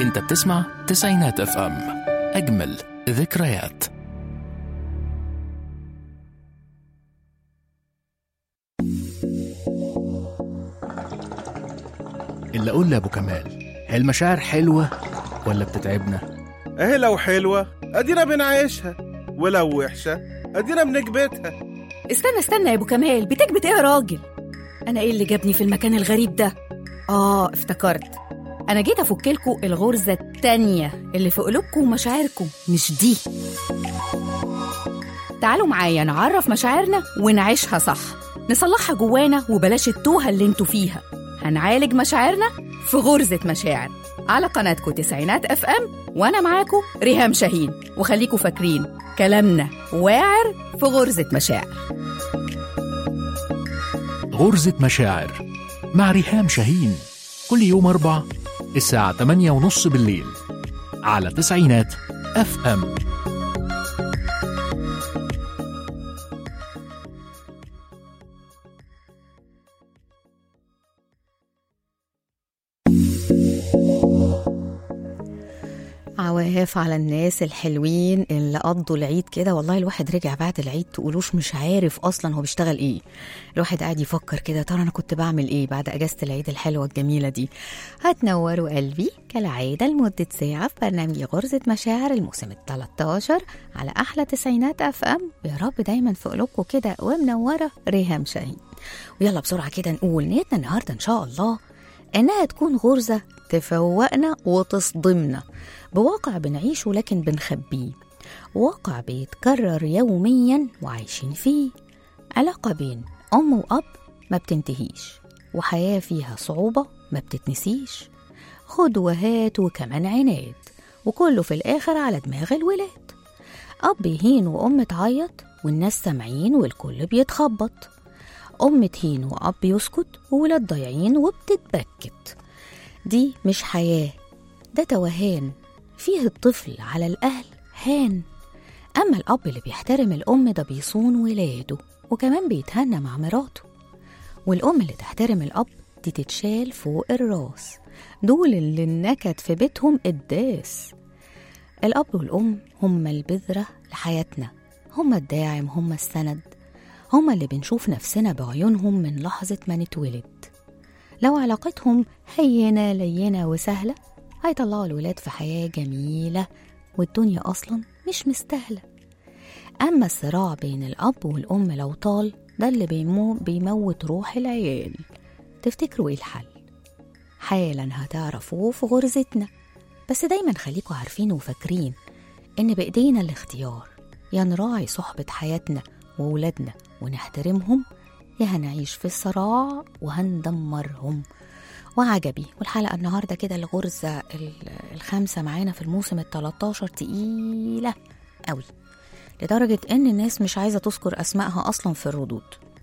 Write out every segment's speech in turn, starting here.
انت بتسمع تسعينات اف ام اجمل ذكريات اللي اقول لابو كمال هي المشاعر حلوه ولا بتتعبنا اهي لو حلوة ادينا بنعيشها ولو وحشة ادينا بنكبتها استنى استنى يا ابو كمال بتكبت ايه يا راجل انا ايه اللي جابني في المكان الغريب ده اه افتكرت انا جيت افكلكوا الغرزه التانية اللي في قلوبكم ومشاعركم مش دي تعالوا معايا نعرف مشاعرنا ونعيشها صح نصلحها جوانا وبلاش التوهه اللي انتوا فيها هنعالج مشاعرنا في غرزه مشاعر على قناتكم تسعينات اف ام وانا معاكم ريهام شاهين وخليكوا فاكرين كلامنا واعر في غرزه مشاعر غرزة مشاعر مع ريهام شاهين كل يوم أربع الساعة 8 ونص بالليل على تسعينات اف ام عواف على الناس الحلوين اللي قضوا العيد كده والله الواحد رجع بعد العيد تقولوش مش عارف اصلا هو بيشتغل ايه الواحد قاعد يفكر كده ترى انا كنت بعمل ايه بعد اجازه العيد الحلوه الجميله دي هتنوروا قلبي كالعاده لمده ساعه في برنامج غرزه مشاعر الموسم ال 13 على احلى تسعينات اف ام يا رب دايما في قلوبكم كده ومنوره ريهام شاهين ويلا بسرعه كده نقول نيتنا النهارده ان شاء الله انها تكون غرزه تفوقنا وتصدمنا بواقع بنعيشه لكن بنخبيه واقع بيتكرر يوميا وعايشين فيه علاقة بين أم وأب ما بتنتهيش وحياة فيها صعوبة ما بتتنسيش خد وهات وكمان عناد وكله في الآخر على دماغ الولاد أب يهين وأم تعيط والناس سامعين والكل بيتخبط أم تهين وأب يسكت وولاد ضايعين وبتتبكت دي مش حياة ده توهان فيه الطفل على الأهل هان أما الأب اللي بيحترم الأم ده بيصون ولاده وكمان بيتهنى مع مراته والأم اللي تحترم الأب دي تتشال فوق الراس دول اللي النكد في بيتهم قداس الأب والأم هما البذرة لحياتنا هما الداعم هما السند هما اللي بنشوف نفسنا بعيونهم من لحظة ما نتولد لو علاقتهم هينة لينة وسهلة هيطلعوا الولاد في حياة جميلة والدنيا أصلا مش مستاهلة أما الصراع بين الأب والأم لو طال ده اللي بيمو بيموت روح العيال تفتكروا إيه الحل؟ حالا هتعرفوه في غرزتنا بس دايما خليكوا عارفين وفاكرين إن بإيدينا الاختيار يا نراعي صحبة حياتنا وولادنا ونحترمهم يا هنعيش في الصراع وهندمرهم وعجبي والحلقة النهاردة كده الغرزة ال- الخامسة معانا في الموسم ال 13 تقيلة قوي لدرجة إن الناس مش عايزة تذكر أسمائها أصلا في الردود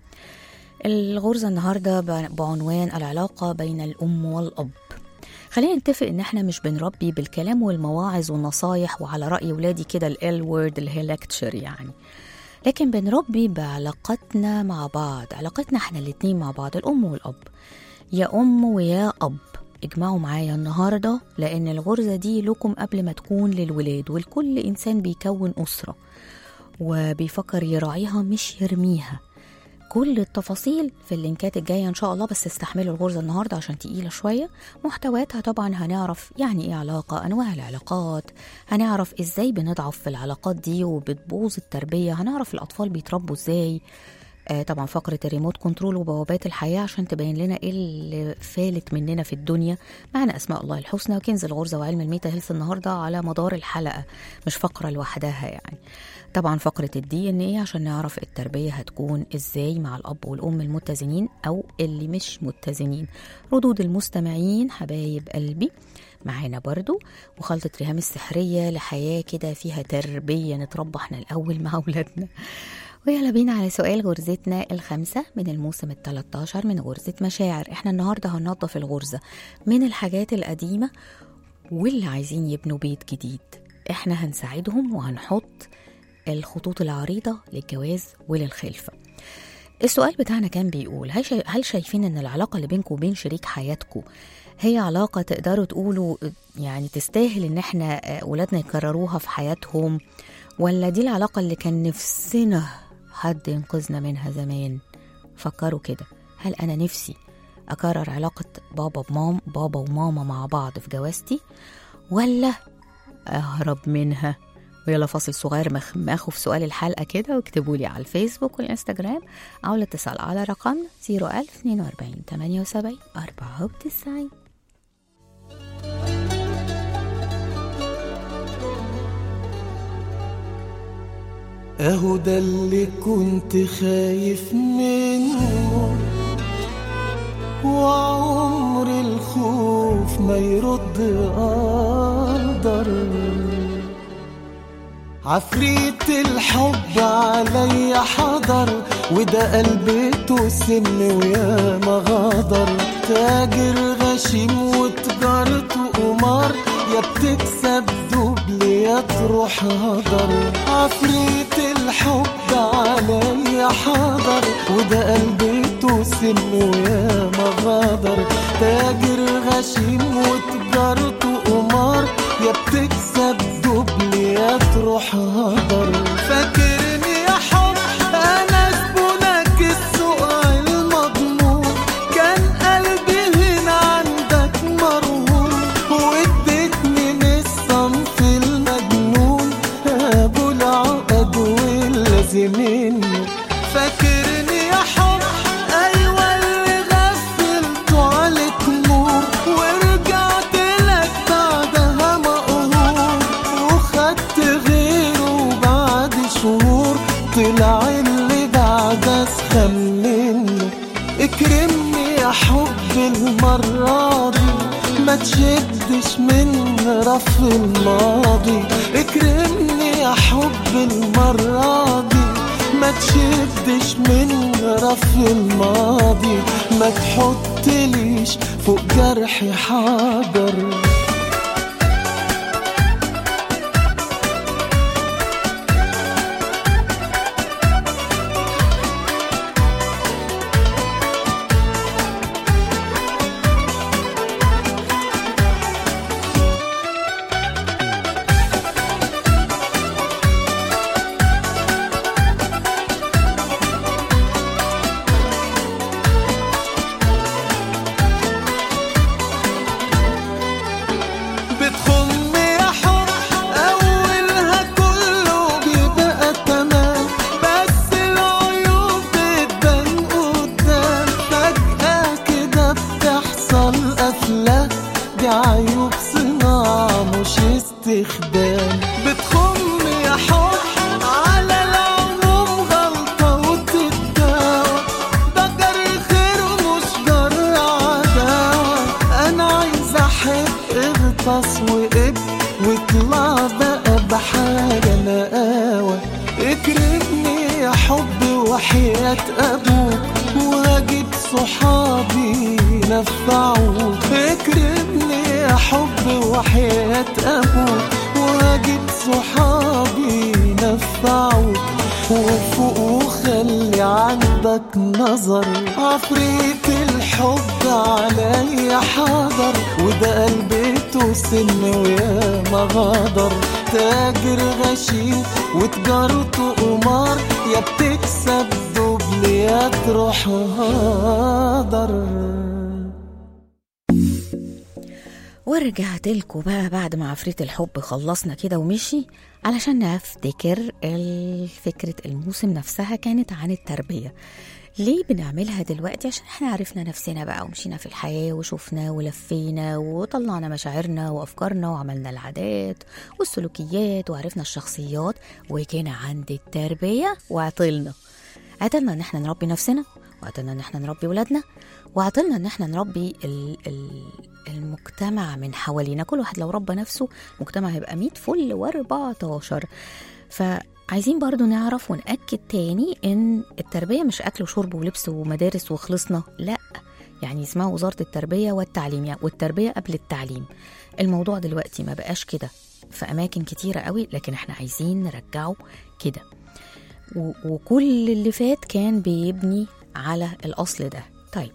الغرزة النهاردة ب- بعنوان العلاقة بين الأم والأب خلينا نتفق إن إحنا مش بنربي بالكلام والمواعظ والنصايح وعلى رأي ولادي كده ال وورد اللي هي lecture يعني لكن بنربي بعلاقتنا مع بعض علاقتنا احنا الاتنين مع بعض الأم والأب يا أم ويا أب اجمعوا معايا النهاردة لأن الغرزة دي لكم قبل ما تكون للولاد والكل إنسان بيكون أسرة وبيفكر يراعيها مش يرميها كل التفاصيل في اللينكات الجاية إن شاء الله بس استحملوا الغرزة النهاردة عشان تقيلة شوية محتواتها طبعا هنعرف يعني إيه علاقة أنواع العلاقات هنعرف إزاي بنضعف في العلاقات دي وبتبوظ التربية هنعرف الأطفال بيتربوا إزاي آه طبعا فقرة الريموت كنترول وبوابات الحياة عشان تبين لنا ايه اللي فالت مننا في الدنيا معنا أسماء الله الحسنى وكنز الغرزة وعلم الميتا هيلث النهاردة على مدار الحلقة مش فقرة لوحدها يعني طبعا فقرة الدي ان ايه عشان نعرف التربية هتكون ازاي مع الأب والأم المتزنين أو اللي مش متزنين ردود المستمعين حبايب قلبي معانا برضو وخلطة ريهام السحرية لحياة كده فيها تربية نتربى احنا الأول مع أولادنا ويلا بينا على سؤال غرزتنا الخامسة من الموسم ال 13 من غرزة مشاعر احنا النهاردة هننظف الغرزة من الحاجات القديمة واللي عايزين يبنوا بيت جديد احنا هنساعدهم وهنحط الخطوط العريضة للجواز وللخلفة السؤال بتاعنا كان بيقول هل شاي- هل شايفين ان العلاقه اللي بينكم وبين شريك حياتكم هي علاقه تقدروا تقولوا يعني تستاهل ان احنا آه، ولادنا يكرروها في حياتهم ولا دي العلاقه اللي كان نفسنا حد ينقذنا منها زمان فكروا كده هل انا نفسي اكرر علاقه بابا بمام بابا وماما مع بعض في جوازتي ولا اهرب منها ويلا فاصل صغير مخمخوا في سؤال الحلقة كده واكتبوا لي على الفيسبوك والانستجرام أو الاتصال على رقم 01042 78 94 اهو ده اللي كنت خايف منه وعمر الخوف ما يرد قدر عفريت الحب عليا حضر وده قلبته سم ويا ما غدر تاجر غشيم وتجارته قمار يا بتكسب دبل يا تروح هدر عفريت الحب عليا حضر وده قلبته سم ويا ما غدر تاجر غشيم وتجارته قمار يا بتكسب دبل يا تروح هدر فاكرني يا حب انا زبونك السوق المضمون كان قلبي هنا عندك مرهون واديتني من الصنف المجنون ابو العقد واللازمين فاكرني يا حب ايوه اللي غفلته عليك نور ورجعت لك بعدها مقهور وخدت غيره بعد شهور طلع اللي بعد اسخن منه اكرمني يا حب المرة دي ما تشدش من رف الماضي اكرمني يا حب المرة دي ما تشدش من رف الماضي ما تحطليش فوق جرحي حجر بتخم يا حب أولها كله بيبقى تمام بس العيوب بتبان قدام فجأة كده بتحصل قفلة دي عيوب صناعة مش استخدام بتخم يا حب على العموم غلطة وتتداوى ده جري خير ومش جرى عداوة أنا عايز أحب اغطس وقب واطلع بقى بحاجة نقاوة اكرمني يا حب وحياة أبوك وهجيب صحابي نفعوك اكرمني يا حب وحياة أبوك وهجيب صحابي نفعوك وفوق وخلي عندك نظر عفريت الحب عليا حاضر وده قلبته سن ويا ما غدر تاجر غشيم وتجارته قمار يا بتكسب دبل يا تروح هدر ورجعت لكم بقى بعد ما عفريت الحب خلصنا كده ومشي علشان نفتكر ال- فكرة الموسم نفسها كانت عن التربية ليه بنعملها دلوقتي عشان احنا عرفنا نفسنا بقى ومشينا في الحياة وشفنا ولفينا وطلعنا مشاعرنا وأفكارنا وعملنا العادات والسلوكيات وعرفنا الشخصيات وكان عند التربية وعطلنا عطلنا ان احنا نربي نفسنا وعطلنا ان احنا نربي ولادنا وعطلنا ان احنا نربي ال ال المجتمع من حوالينا كل واحد لو ربى نفسه المجتمع هيبقى 100 فل و14 فعايزين برضو نعرف ونأكد تاني ان التربية مش أكل وشرب ولبس ومدارس وخلصنا لا يعني اسمها وزارة التربية والتعليم يعني والتربية قبل التعليم الموضوع دلوقتي ما بقاش كده في أماكن كتيرة قوي لكن احنا عايزين نرجعه كده و- وكل اللي فات كان بيبني على الأصل ده طيب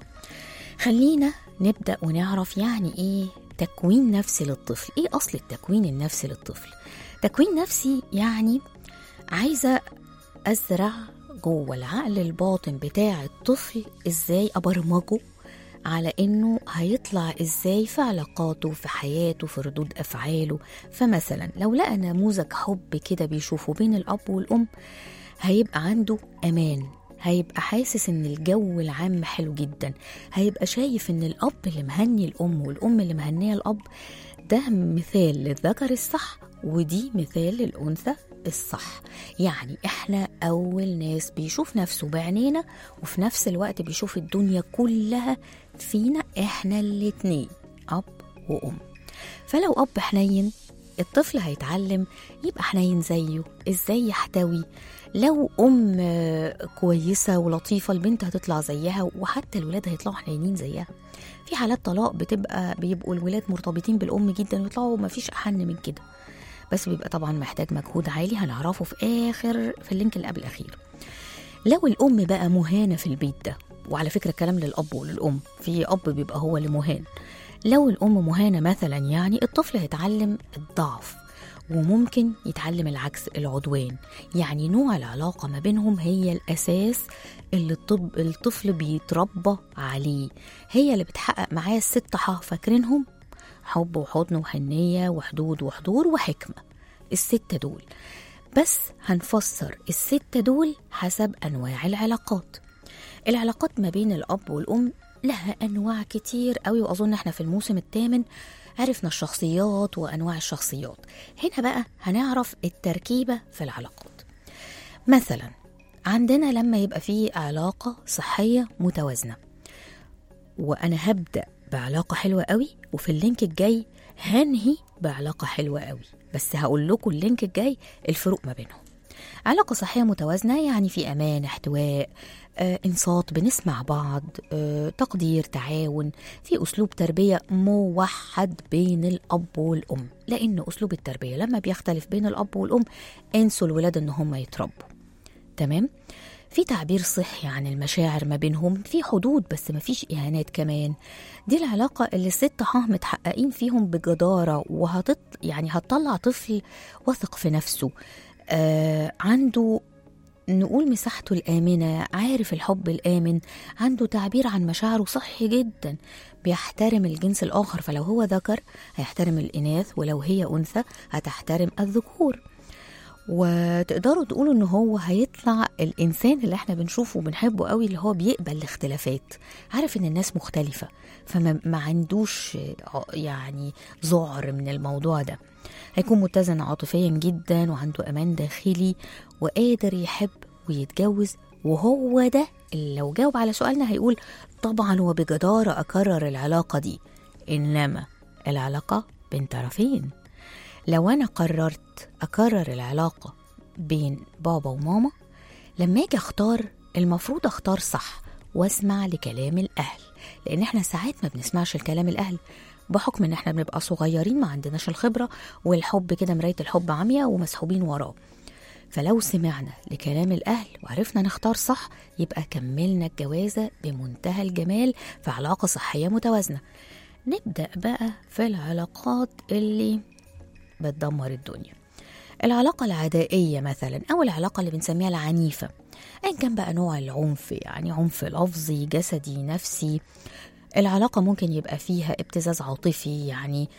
خلينا نبدأ ونعرف يعني إيه تكوين نفسي للطفل إيه أصل التكوين النفسي للطفل تكوين نفسي يعني عايزة أزرع جوه العقل الباطن بتاع الطفل إزاي أبرمجه على إنه هيطلع إزاي في علاقاته في حياته في ردود أفعاله فمثلا لو لقى نموذج حب كده بيشوفه بين الأب والأم هيبقى عنده أمان هيبقى حاسس ان الجو العام حلو جدا هيبقى شايف ان الاب اللي مهني الام والام اللي مهنيه الاب ده مثال للذكر الصح ودي مثال للانثى الصح يعني احنا اول ناس بيشوف نفسه بعينينا وفي نفس الوقت بيشوف الدنيا كلها فينا احنا الاتنين اب وام فلو اب حنين الطفل هيتعلم يبقى حنين زيه ازاي يحتوي لو ام آه، كويسه ولطيفه البنت هتطلع زيها وحتى الولاد هيطلعوا حنينين زيها في حالات طلاق بتبقى بيبقوا الولاد مرتبطين بالام جدا ويطلعوا ما فيش احن من كده بس بيبقى طبعا محتاج مجهود عالي هنعرفه في اخر في اللينك اللي قبل الاخير لو الام بقى مهانه في البيت ده وعلى فكره الكلام للاب وللام في اب بيبقى هو اللي مهان لو الام مهانه مثلا يعني الطفل هيتعلم الضعف وممكن يتعلم العكس العدوان يعني نوع العلاقة ما بينهم هي الأساس اللي الطب الطفل بيتربى عليه هي اللي بتحقق معاه الست حا فاكرينهم حب وحضن وحنية وحدود وحضور وحكمة الستة دول بس هنفسر الستة دول حسب أنواع العلاقات العلاقات ما بين الأب والأم لها أنواع كتير قوي وأظن احنا في الموسم الثامن عرفنا الشخصيات وأنواع الشخصيات هنا بقى هنعرف التركيبة في العلاقات مثلا عندنا لما يبقى في علاقة صحية متوازنة وأنا هبدأ بعلاقة حلوة قوي وفي اللينك الجاي هنهي بعلاقة حلوة قوي بس هقول لكم اللينك الجاي الفروق ما بينهم علاقة صحية متوازنة يعني في أمان احتواء آه، انصات بنسمع بعض آه، تقدير تعاون في أسلوب تربية موحد بين الأب والأم لأن أسلوب التربية لما بيختلف بين الأب والأم انسوا الولاد إن هم يتربوا تمام في تعبير صحي عن المشاعر ما بينهم في حدود بس ما فيش إهانات كمان دي العلاقة اللي الست ها متحققين فيهم بجدارة وهتط يعني هتطلع طفل واثق في نفسه آه عنده نقول مساحته الآمنة عارف الحب الآمن عنده تعبير عن مشاعره صحي جدا بيحترم الجنس الآخر فلو هو ذكر هيحترم الإناث ولو هي أنثى هتحترم الذكور وتقدروا تقولوا ان هو هيطلع الانسان اللي احنا بنشوفه وبنحبه قوي اللي هو بيقبل الاختلافات عارف ان الناس مختلفه فما ما عندوش ع- يعني ذعر من الموضوع ده هيكون متزن عاطفيا جدا وعنده امان داخلي وقادر يحب ويتجوز وهو ده اللي لو جاوب على سؤالنا هيقول طبعا وبجداره اكرر العلاقه دي انما العلاقه بين طرفين لو أنا قررت أكرر العلاقة بين بابا وماما لما أجي أختار المفروض أختار صح وأسمع لكلام الأهل لأن إحنا ساعات ما بنسمعش الكلام الأهل بحكم إن إحنا بنبقى صغيرين ما عندناش الخبرة والحب كده مراية الحب عمية ومسحوبين وراه فلو سمعنا لكلام الأهل وعرفنا نختار صح يبقى كملنا الجوازة بمنتهى الجمال في علاقة صحية متوازنة نبدأ بقى في العلاقات اللي بتدمر الدنيا العلاقة العدائية مثلا أو العلاقة اللي بنسميها العنيفة أيا كان بقى نوع العنف يعني عنف لفظي جسدي نفسي العلاقة ممكن يبقى فيها ابتزاز عاطفي يعني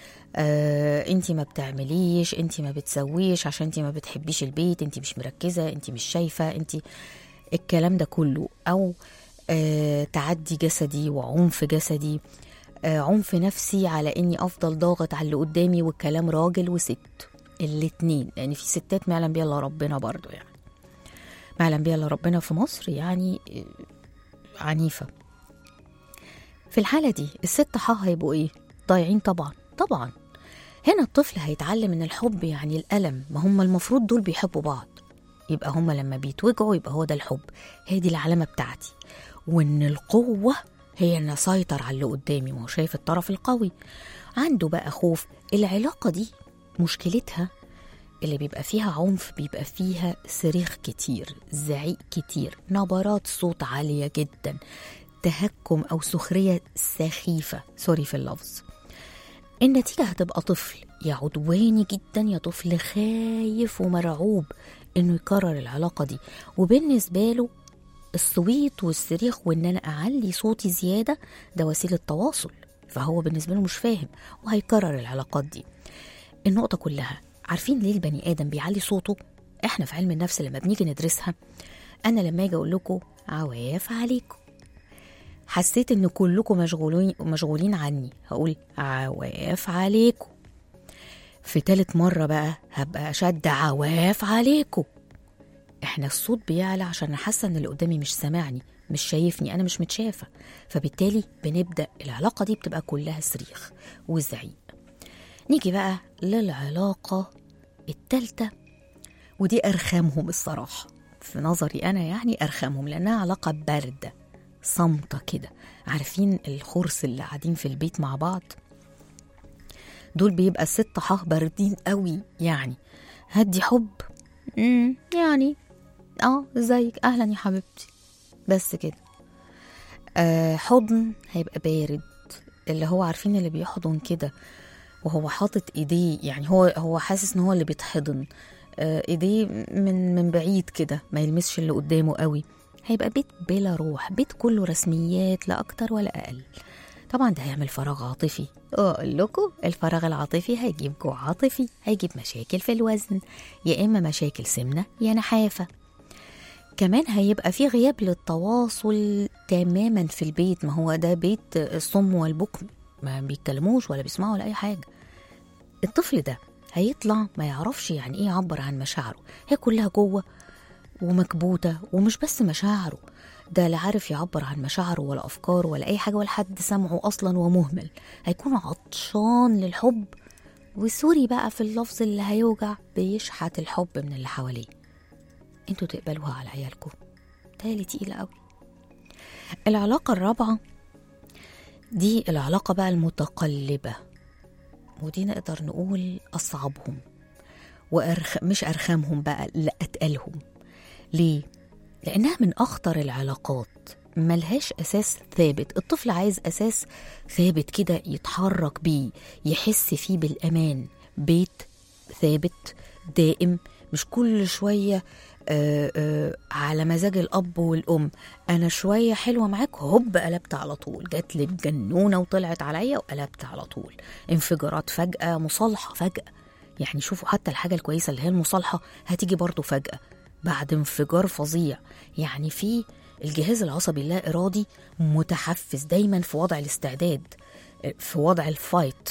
آه انت ما بتعمليش انت ما بتسويش عشان انت ما بتحبيش البيت انت مش مركزة انت مش شايفة انت الكلام ده كله او آه تعدي جسدي وعنف جسدي آه عنف نفسي على اني افضل ضاغط على اللي قدامي والكلام راجل وست الاتنين لان في ستات ما يعلم بيها الا ربنا برضو يعني ما يعلم بيها الا ربنا في مصر يعني آه، عنيفه في الحاله دي الست حا هيبقوا ايه ضايعين طبعا طبعا هنا الطفل هيتعلم ان الحب يعني الالم ما هم المفروض دول بيحبوا بعض يبقى هما لما بيتوجعوا يبقى هو ده الحب هي دي العلامه بتاعتي وان القوه هي ان اسيطر على اللي قدامي ما هو شايف الطرف القوي عنده بقى خوف العلاقه دي مشكلتها اللي بيبقى فيها عنف بيبقى فيها صريخ كتير زعيق كتير نبرات صوت عالية جدا تهكم أو سخرية سخيفة سوري في اللفظ النتيجة هتبقى طفل يا عدواني جدا يا طفل خايف ومرعوب انه يكرر العلاقة دي وبالنسبة له الصويت والصريخ وان انا اعلي صوتي زيادة ده وسيلة تواصل فهو بالنسبة له مش فاهم وهيكرر العلاقات دي النقطة كلها عارفين ليه البني آدم بيعلي صوته؟ احنا في علم النفس لما بنيجي ندرسها أنا لما أجي أقول لكم عواف عليكم حسيت إن كلكم مشغولين مشغولين عني هقول عواف عليكم في تالت مرة بقى هبقى أشد عواف عليكم احنا الصوت بيعلى عشان أنا حاسة إن اللي قدامي مش سامعني مش شايفني أنا مش متشافة فبالتالي بنبدأ العلاقة دي بتبقى كلها صريخ وزعيق نيجي بقى للعلاقة التالتة ودي أرخمهم الصراحة في نظري أنا يعني أرخمهم لأنها علاقة باردة صامتة كده عارفين الخرس اللي قاعدين في البيت مع بعض دول بيبقى الست حاه باردين قوي يعني هدي حب امم يعني اه ازيك اهلا يا حبيبتي بس كده آه حضن هيبقى بارد اللي هو عارفين اللي بيحضن كده وهو حاطط ايديه يعني هو هو حاسس ان هو اللي بيتحضن آه، ايديه من من بعيد كده ما يلمسش اللي قدامه قوي هيبقى بيت بلا روح بيت كله رسميات لا اكتر ولا اقل طبعا ده هيعمل فراغ عاطفي اقول لكم الفراغ العاطفي هيجيب جوع عاطفي هيجيب مشاكل في الوزن يا اما مشاكل سمنه يا نحافه كمان هيبقى في غياب للتواصل تماما في البيت ما هو ده بيت الصم والبكم ما بيتكلموش ولا بيسمعوا ولا اي حاجه الطفل ده هيطلع ما يعرفش يعني ايه يعبر عن مشاعره هي كلها جوه ومكبوته ومش بس مشاعره ده لا عارف يعبر عن مشاعره ولا افكاره ولا اي حاجه ولا حد سمعه اصلا ومهمل هيكون عطشان للحب وسوري بقى في اللفظ اللي هيوجع بيشحت الحب من اللي حواليه انتوا تقبلوها على عيالكم تالي تقيلة قوي العلاقة الرابعة دي العلاقة بقى المتقلبة ودي نقدر نقول أصعبهم وأرخ... مش أرخمهم بقى لا أتقلهم ليه؟ لأنها من أخطر العلاقات ملهاش أساس ثابت الطفل عايز أساس ثابت كده يتحرك بيه يحس فيه بالأمان بيت ثابت دائم مش كل شوية آه آه على مزاج الأب والأم أنا شوية حلوة معاك هوب قلبت على طول جات لي بجنونة وطلعت عليا وقلبت على طول انفجارات فجأة مصالحة فجأة يعني شوفوا حتى الحاجة الكويسة اللي هي المصالحة هتيجي برضو فجأة بعد انفجار فظيع يعني في الجهاز العصبي اللا إرادي متحفز دايما في وضع الاستعداد في وضع الفايت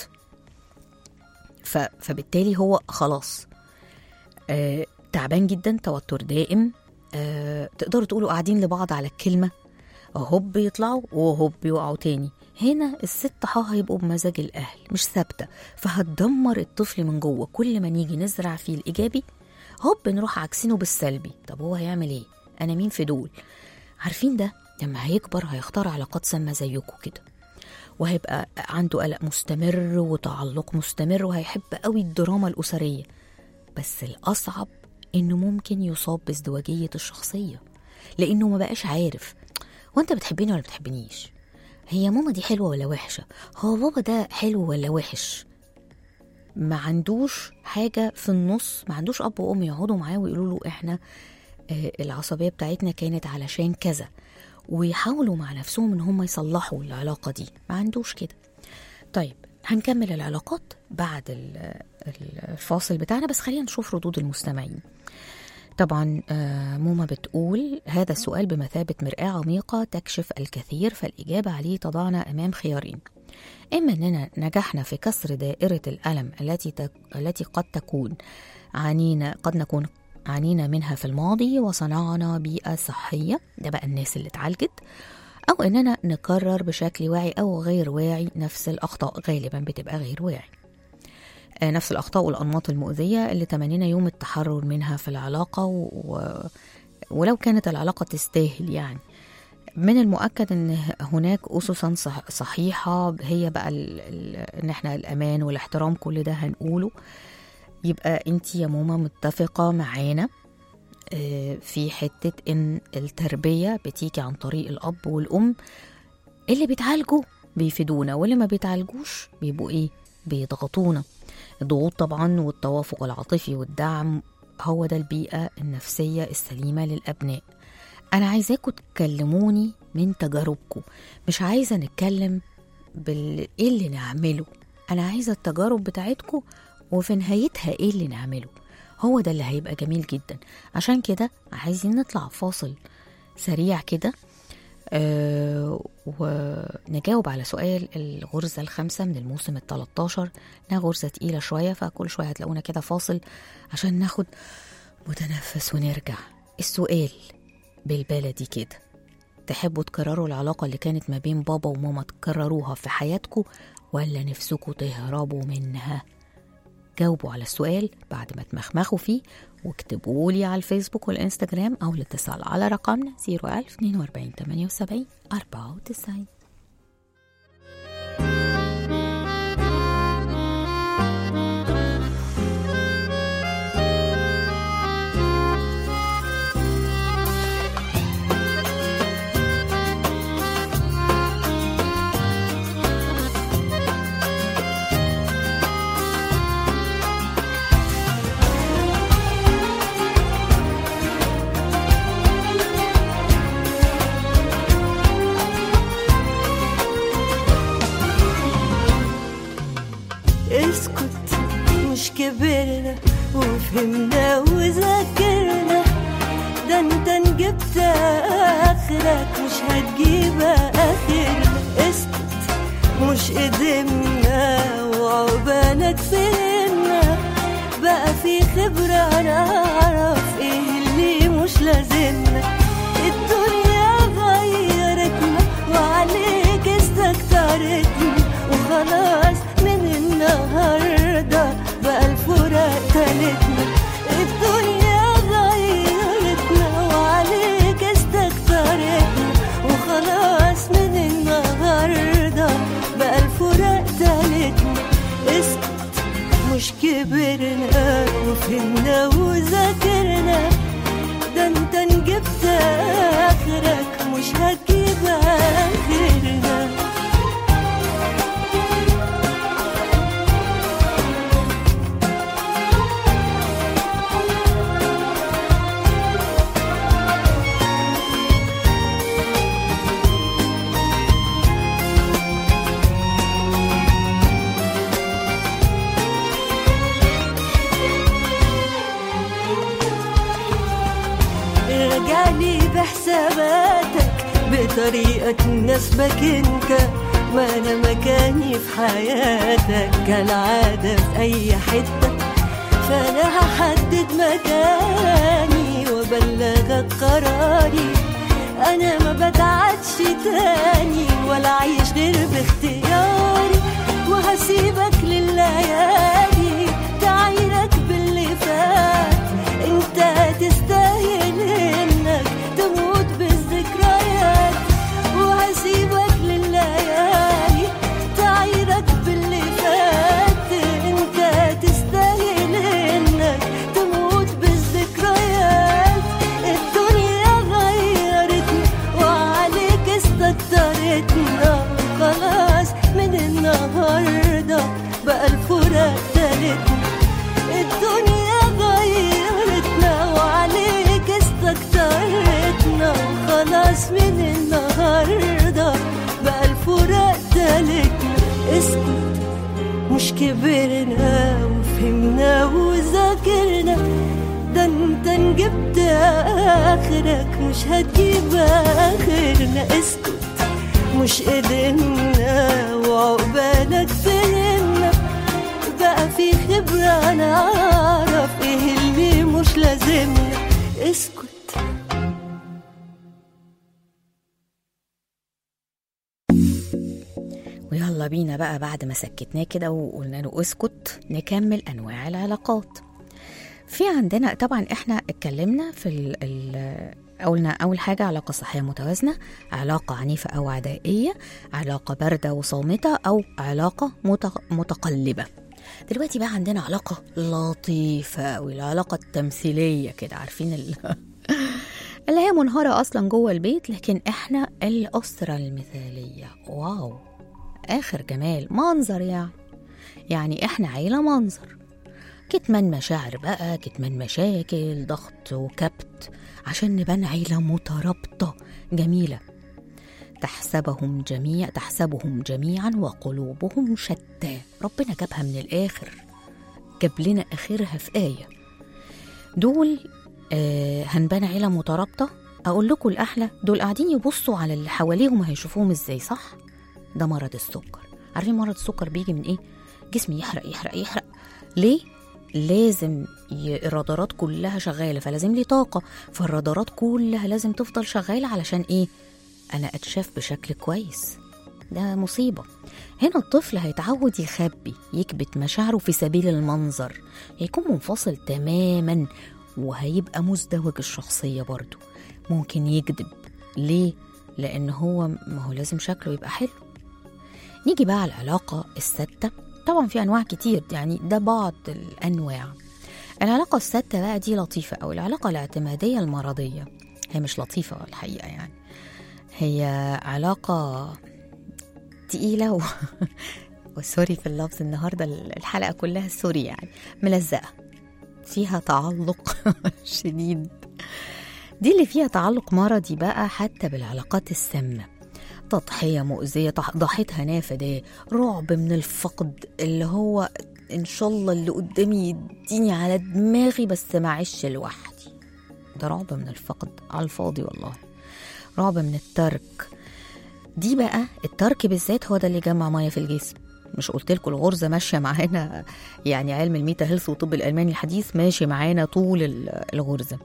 ف... فبالتالي هو خلاص آه تعبان جدا توتر دائم آه تقدروا تقولوا قاعدين لبعض على الكلمة هوب يطلعوا وهوب يقعوا تاني هنا الست حا هيبقوا بمزاج الأهل مش ثابتة فهتدمر الطفل من جوه كل ما نيجي نزرع فيه الإيجابي هوب نروح عكسينه بالسلبي طب هو هيعمل ايه انا مين في دول عارفين ده لما هيكبر هيختار علاقات سامه زيكم كده وهيبقى عنده قلق مستمر وتعلق مستمر وهيحب قوي الدراما الأسرية بس الأصعب إنه ممكن يصاب بازدواجية الشخصية لأنه ما بقاش عارف هو أنت بتحبني ولا بتحبنيش هي ماما دي حلوة ولا وحشة هو بابا ده حلو ولا وحش ما عندوش حاجة في النص ما عندوش أب وأم يقعدوا معاه ويقولوا له إحنا آه، العصبية بتاعتنا كانت علشان كذا ويحاولوا مع نفسهم إن هم يصلحوا العلاقة دي ما عندوش كده طيب هنكمل العلاقات بعد ال- ال- الفاصل بتاعنا بس خلينا نشوف ردود المستمعين طبعا آه، موما بتقول هذا السؤال بمثابة مرآة عميقة تكشف الكثير فالإجابة عليه تضعنا أمام خيارين إما أننا نجحنا في كسر دائرة الألم التي تك... التي قد تكون عانينا قد نكون عانينا منها في الماضي وصنعنا بيئة صحية ده بقى الناس اللي اتعالجت أو إننا نكرر بشكل واعي أو غير واعي نفس الأخطاء غالبا بتبقى غير واعي آه، نفس الأخطاء والأنماط المؤذية اللي تمنينا يوم التحرر منها في العلاقة و... و... ولو كانت العلاقة تستاهل يعني من المؤكد ان هناك اسسا صح- صحيحه هي بقى ال... ال... ان احنا الامان والاحترام كل ده هنقوله يبقى انت يا ماما متفقة معانا آه، في حتة ان التربية بتيجي عن طريق الأب والأم اللي بيتعالجوا بيفيدونا واللي ما بيتعالجوش بيبقوا ايه بيضغطونا الضغوط طبعا والتوافق العاطفي والدعم هو ده البيئة النفسية السليمة للأبناء أنا عايزاكم تكلموني من تجاربكم مش عايزة نتكلم بال إيه اللي نعمله أنا عايزة التجارب بتاعتكم وفي نهايتها إيه اللي نعمله هو ده اللي هيبقى جميل جدا عشان كده عايزين نطلع فاصل سريع كده أه ونجاوب على سؤال الغرزة الخامسة من الموسم ال 13 إنها غرزة تقيلة شوية فكل شوية هتلاقونا كده فاصل عشان ناخد متنفس ونرجع السؤال بالبلدي كده تحبوا تكرروا العلاقة اللي كانت ما بين بابا وماما تكرروها في حياتكم ولا نفسكوا تهربوا منها جاوبوا على السؤال بعد ما تمخمخوا فيه واكتبوا لي على الفيسبوك والانستجرام او الاتصال على رقمنا 01042 78 94 اسكت مش كبرنا وفهمنا وذاكرنا ده انت نجبت اخرك مش هتجيب اخرنا اسكت مش قدمنا وعقبالك فهمنا بقى في خبرة نعرف ايه اللي مش لازمنا الدنيا غيرتنا وعليك استكترتنا وخلاص من النهاردة بقى الفراق تالتنا الدنيا غيرتنا وعليك استكترتنا وخلاص من النهاردة بقى الفراق تالتنا اسكت مش كبرنا وفهمنا وذاكرنا ده انت نجبت اخرك مش هتجيب اخرنا رجعلي بحساباتك بطريقة تناسبك انت ما انا مكاني في حياتك كالعادة في اي حتة فانا هحدد مكاني وابلغك قراري انا ما بتعدش تاني ولا عايش غير باختياري وهسيبك لليالي تعيرك باللي فات انت تستاهل انك تموت بالذكريات وهسيبك لليالي تعيرك باللي فات انت تستاهل انك تموت بالذكريات الدنيا غيرتنا وعليك استكترتنا خلاص من النهارده بقى الفراق تالتنا الدنيا غيرتنا وعليك استكترتنا وخلاص من النهارده بقى الفراق تالتنا اسكت مش كبرنا وفهمنا وذاكرنا ده انت نجبت اخرك مش هتجيب اخرنا اسكت مش قدرنا وعقبالك فهمنا بقى في خبرة نعرف ايه اللي مش لازمنا اسكت ويلا بينا بقى بعد ما سكتناه كده وقلنا له اسكت نكمل انواع العلاقات في عندنا طبعا احنا اتكلمنا في ال ال قلنا اول حاجه علاقه صحيه متوازنه علاقه عنيفه او عدائيه علاقه بارده وصامته او علاقه مت- متقلبه دلوقتي بقى عندنا علاقة لطيفة والعلاقة التمثيلية كده عارفين ال... اللي هي منهارة أصلا جوه البيت لكن إحنا الأسرة المثالية واو آخر جمال منظر يعني يعني إحنا عيلة منظر كتمان مشاعر بقى كتمان مشاكل ضغط وكبت عشان نبان عيلة مترابطة جميلة تحسبهم جميع تحسبهم جميعا وقلوبهم شتى ربنا جابها من الآخر جاب لنا آخرها في آية دول آه هنبان عيلة مترابطة أقول لكم الأحلى دول قاعدين يبصوا على اللي حواليهم هيشوفوهم إزاي صح؟ ده مرض السكر عارفين مرض السكر بيجي من إيه؟ جسمي يحرق يحرق يحرق ليه؟ لازم ي- الرادارات كلها شغالة فلازم لي طاقة فالرادارات كلها لازم تفضل شغالة علشان إيه؟ أنا أتشاف بشكل كويس ده مصيبة هنا الطفل هيتعود يخبي يكبت مشاعره في سبيل المنظر هيكون منفصل تماما وهيبقى مزدوج الشخصية برضه ممكن يكذب ليه؟ لأن هو ما هو لازم شكله يبقى حلو نيجي بقى على العلاقة الستة طبعا في أنواع كتير يعني ده بعض الأنواع العلاقة الستة بقى دي لطيفة أو العلاقة الاعتمادية المرضية هي مش لطيفة الحقيقة يعني هي علاقة تقيلة و... وسوري في اللفظ النهاردة الحلقة كلها سوري يعني ملزقة فيها تعلق شديد دي اللي فيها تعلق مرضي بقى حتى بالعلاقات السامة تضحية مؤذية تح- ضحيتها نافذة رعب من الفقد اللي هو إن شاء الله اللي قدامي يديني على دماغي بس معيش لوحدي ده رعب من الفقد على الفاضي والله رعب من الترك دي بقى الترك بالذات هو ده اللي جمع ميه في الجسم مش قلت لكم الغرزه ماشيه معانا يعني علم الميتا هيلث والطب الالماني الحديث ماشي معانا طول ال- الغرزه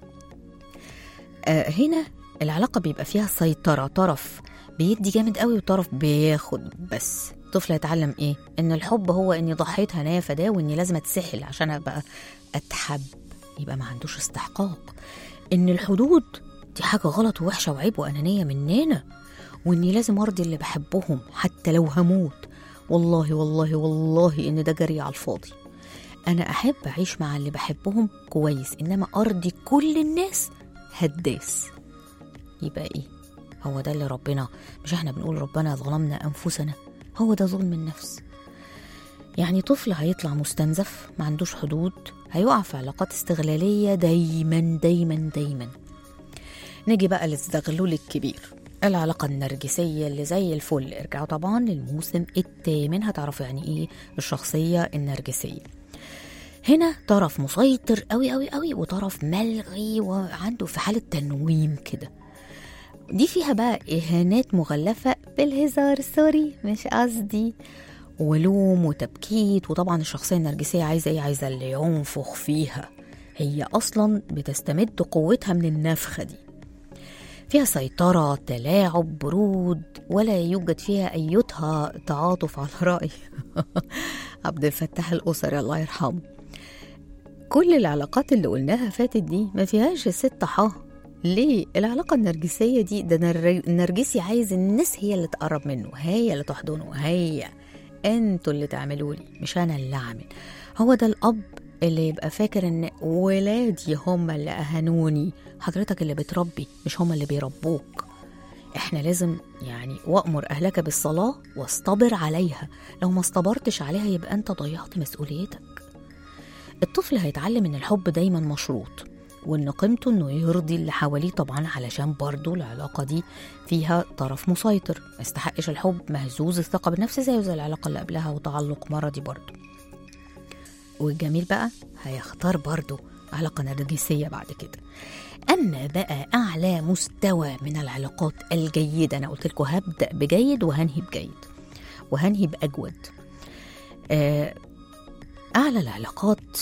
آه هنا العلاقه بيبقى فيها سيطره طرف بيدي جامد قوي وطرف بياخد بس الطفل هيتعلم ايه ان الحب هو اني ضحيت هنايا فداه واني لازم اتسحل عشان ابقى اتحب يبقى ما عندوش استحقاق ان الحدود دي حاجه غلط ووحشه وعيب وانانيه مننا واني لازم ارضي اللي بحبهم حتى لو هموت والله والله والله ان ده جري على الفاضي انا احب اعيش مع اللي بحبهم كويس انما ارضي كل الناس هداس يبقى ايه هو ده اللي ربنا مش احنا بنقول ربنا ظلمنا انفسنا هو ده ظلم النفس يعني طفل هيطلع مستنزف ما عندوش حدود هيقع في علاقات استغلالية دايما دايما دايما نيجي بقى للزغلول الكبير العلاقة النرجسية اللي زي الفل ارجعوا طبعا للموسم الثامن هتعرفوا يعني ايه الشخصية النرجسية هنا طرف مسيطر قوي قوي قوي وطرف ملغي وعنده في حالة تنويم كده دي فيها بقى إهانات مغلفة بالهزار سوري مش قصدي ولوم وتبكيت وطبعا الشخصية النرجسية عايزة ايه عايزة اللي ينفخ فيها هي أصلا بتستمد قوتها من النفخة دي فيها سيطرة تلاعب برود ولا يوجد فيها أيتها تعاطف على رأي عبد الفتاح الأسري الله يرحمه كل العلاقات اللي قلناها فاتت دي ما فيهاش ست حاه ليه العلاقة النرجسية دي ده نر- النرجسي عايز الناس هي اللي تقرب منه هي اللي تحضنه هي انتوا اللي تعملوا لي مش انا اللي اعمل هو ده الاب اللي يبقى فاكر ان ولادي هم اللي اهانوني حضرتك اللي بتربي مش هم اللي بيربوك احنا لازم يعني وامر اهلك بالصلاه واصطبر عليها لو ما اصطبرتش عليها يبقى انت ضيعت مسؤوليتك الطفل هيتعلم ان الحب دايما مشروط وان قيمته انه يرضي اللي حواليه طبعا علشان برضه العلاقه دي فيها طرف مسيطر ما يستحقش الحب مهزوز الثقه بالنفس زيه زي العلاقه اللي قبلها وتعلق مرضي برضه والجميل بقى هيختار برضه علاقه نرجسيه بعد كده اما بقى اعلى مستوى من العلاقات الجيده انا قلت لكم هبدا بجيد وهنهي بجيد وهنهي باجود آه، اعلى العلاقات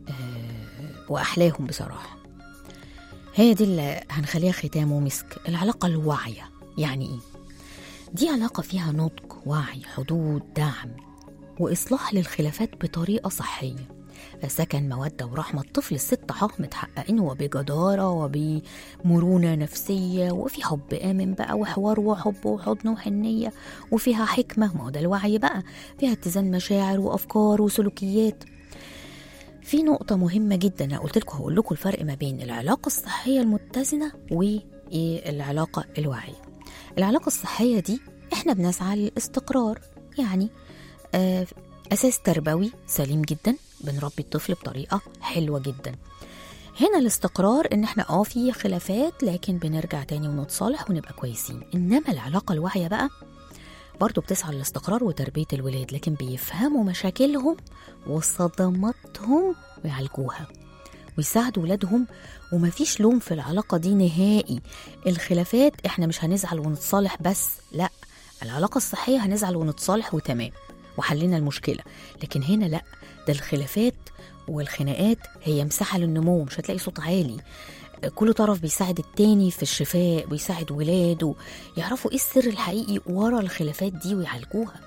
آه، واحلاهم بصراحه هي دي اللي هنخليها ختام ومسك العلاقه الواعيه يعني ايه دي علاقه فيها نضج وعي حدود دعم واصلاح للخلافات بطريقه صحيه فسكن مودة ورحمة الطفل الست ح متحققين وبجدارة وبمرونة نفسية وفي حب آمن بقى وحوار وحب وحضن وحنية وفيها حكمة ما هو ده الوعي بقى فيها اتزان مشاعر وأفكار وسلوكيات في نقطة مهمة جدا أنا قلت لكم هقول لكم الفرق ما بين العلاقة الصحية المتزنة والعلاقة الواعية. العلاقة الصحية دي احنا بنسعى للاستقرار يعني آه أساس تربوي سليم جدا بنربي الطفل بطريقة حلوة جدا. هنا الاستقرار ان احنا اه في خلافات لكن بنرجع تاني ونتصالح ونبقى كويسين انما العلاقة الواعية بقى برضه بتسعى للاستقرار وتربية الولاد لكن بيفهموا مشاكلهم وصدماتهم ويعالجوها ويساعدوا ولادهم ومفيش لوم في العلاقة دي نهائي الخلافات احنا مش هنزعل ونتصالح بس لا العلاقة الصحية هنزعل ونتصالح وتمام وحلينا المشكلة لكن هنا لا ده الخلافات والخناقات هي مساحة للنمو مش هتلاقي صوت عالي كل طرف بيساعد التاني في الشفاء ويساعد ولاده يعرفوا ايه السر الحقيقي ورا الخلافات دي ويعالجوها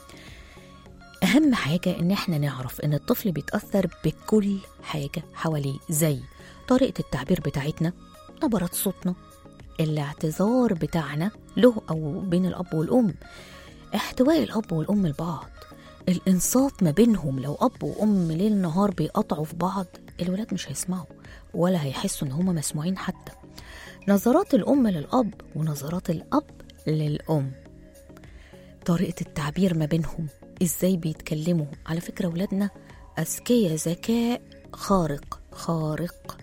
أهم حاجة إن إحنا نعرف إن الطفل بيتأثر بكل حاجة حواليه زي طريقة التعبير بتاعتنا نبرات صوتنا الاعتذار بتاعنا له أو بين الأب والأم احتواء الأب والأم لبعض الإنصات ما بينهم لو أب وأم ليل نهار بيقطعوا في بعض الولاد مش هيسمعوا ولا هيحسوا إن هما مسموعين حتى نظرات الأم للأب ونظرات الأب للأم طريقة التعبير ما بينهم ازاي بيتكلموا على فكرة ولادنا أذكياء ذكاء خارق خارق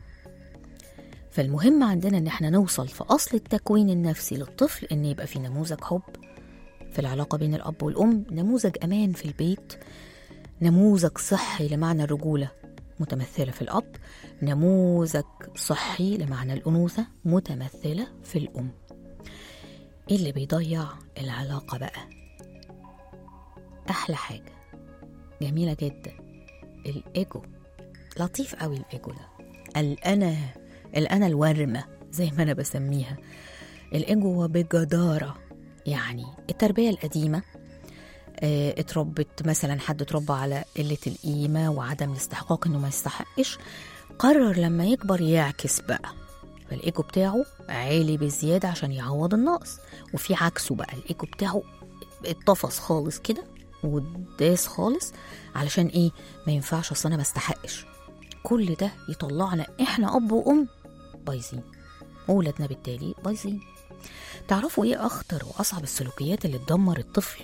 فالمهم عندنا ان احنا نوصل في اصل التكوين النفسي للطفل ان يبقى في نموذج حب في العلاقة بين الأب والأم نموذج أمان في البيت نموذج صحي لمعنى الرجولة متمثلة في الأب نموذج صحي لمعنى الأنوثة متمثلة في الأم إيه اللي بيضيع العلاقة بقى أحلى حاجة جميلة جدا الإيجو لطيف قوي الإيجو ده الأنا الأنا الورمة زي ما أنا بسميها الإيجو بجدارة يعني التربية القديمة آه، اتربت مثلا حد اتربى على قلة القيمة وعدم الاستحقاق انه ما يستحقش قرر لما يكبر يعكس بقى فالايجو بتاعه عالي بزيادة عشان يعوض النقص وفي عكسه بقى الايجو بتاعه اتطفص خالص كده وداس خالص علشان ايه ما ينفعش اصل انا ما استحقش كل ده يطلعنا احنا اب وام بايظين وولادنا بالتالي بايظين تعرفوا ايه اخطر واصعب السلوكيات اللي تدمر الطفل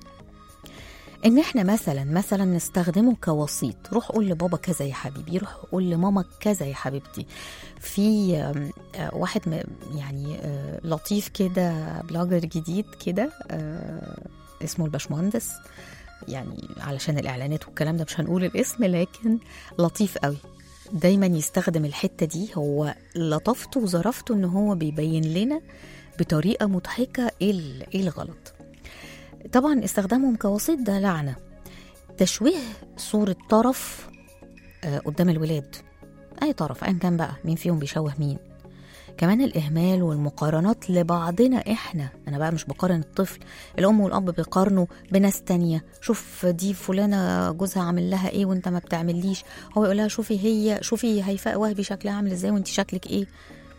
ان احنا مثلا مثلا نستخدمه كوسيط روح قول لبابا كذا يا حبيبي روح قول لماما كذا يا حبيبتي في آم، آه، واحد م- يعني آه، لطيف كده بلوجر جديد كده آه، اسمه الباشمهندس يعني علشان الاعلانات والكلام ده مش هنقول الاسم لكن لطيف قوي دايما يستخدم الحته دي هو لطافته وظرافته ان هو بيبين لنا بطريقه مضحكه ايه ال- إيه الغلط طبعا استخدامهم كوسيط ده لعنه تشويه صوره طرف آه، قدام الولاد اي طرف ايا كان بقى مين فيهم بيشوه مين كمان الإهمال والمقارنات لبعضنا إحنا أنا بقى مش بقارن الطفل الأم والأب بيقارنوا بناس تانية شوف دي فلانة جوزها عامل لها إيه وأنت ما بتعمليش هو يقول لها شوفي هي شوفي هيفاء وهبي شكلها عامل إزاي وأنت شكلك إيه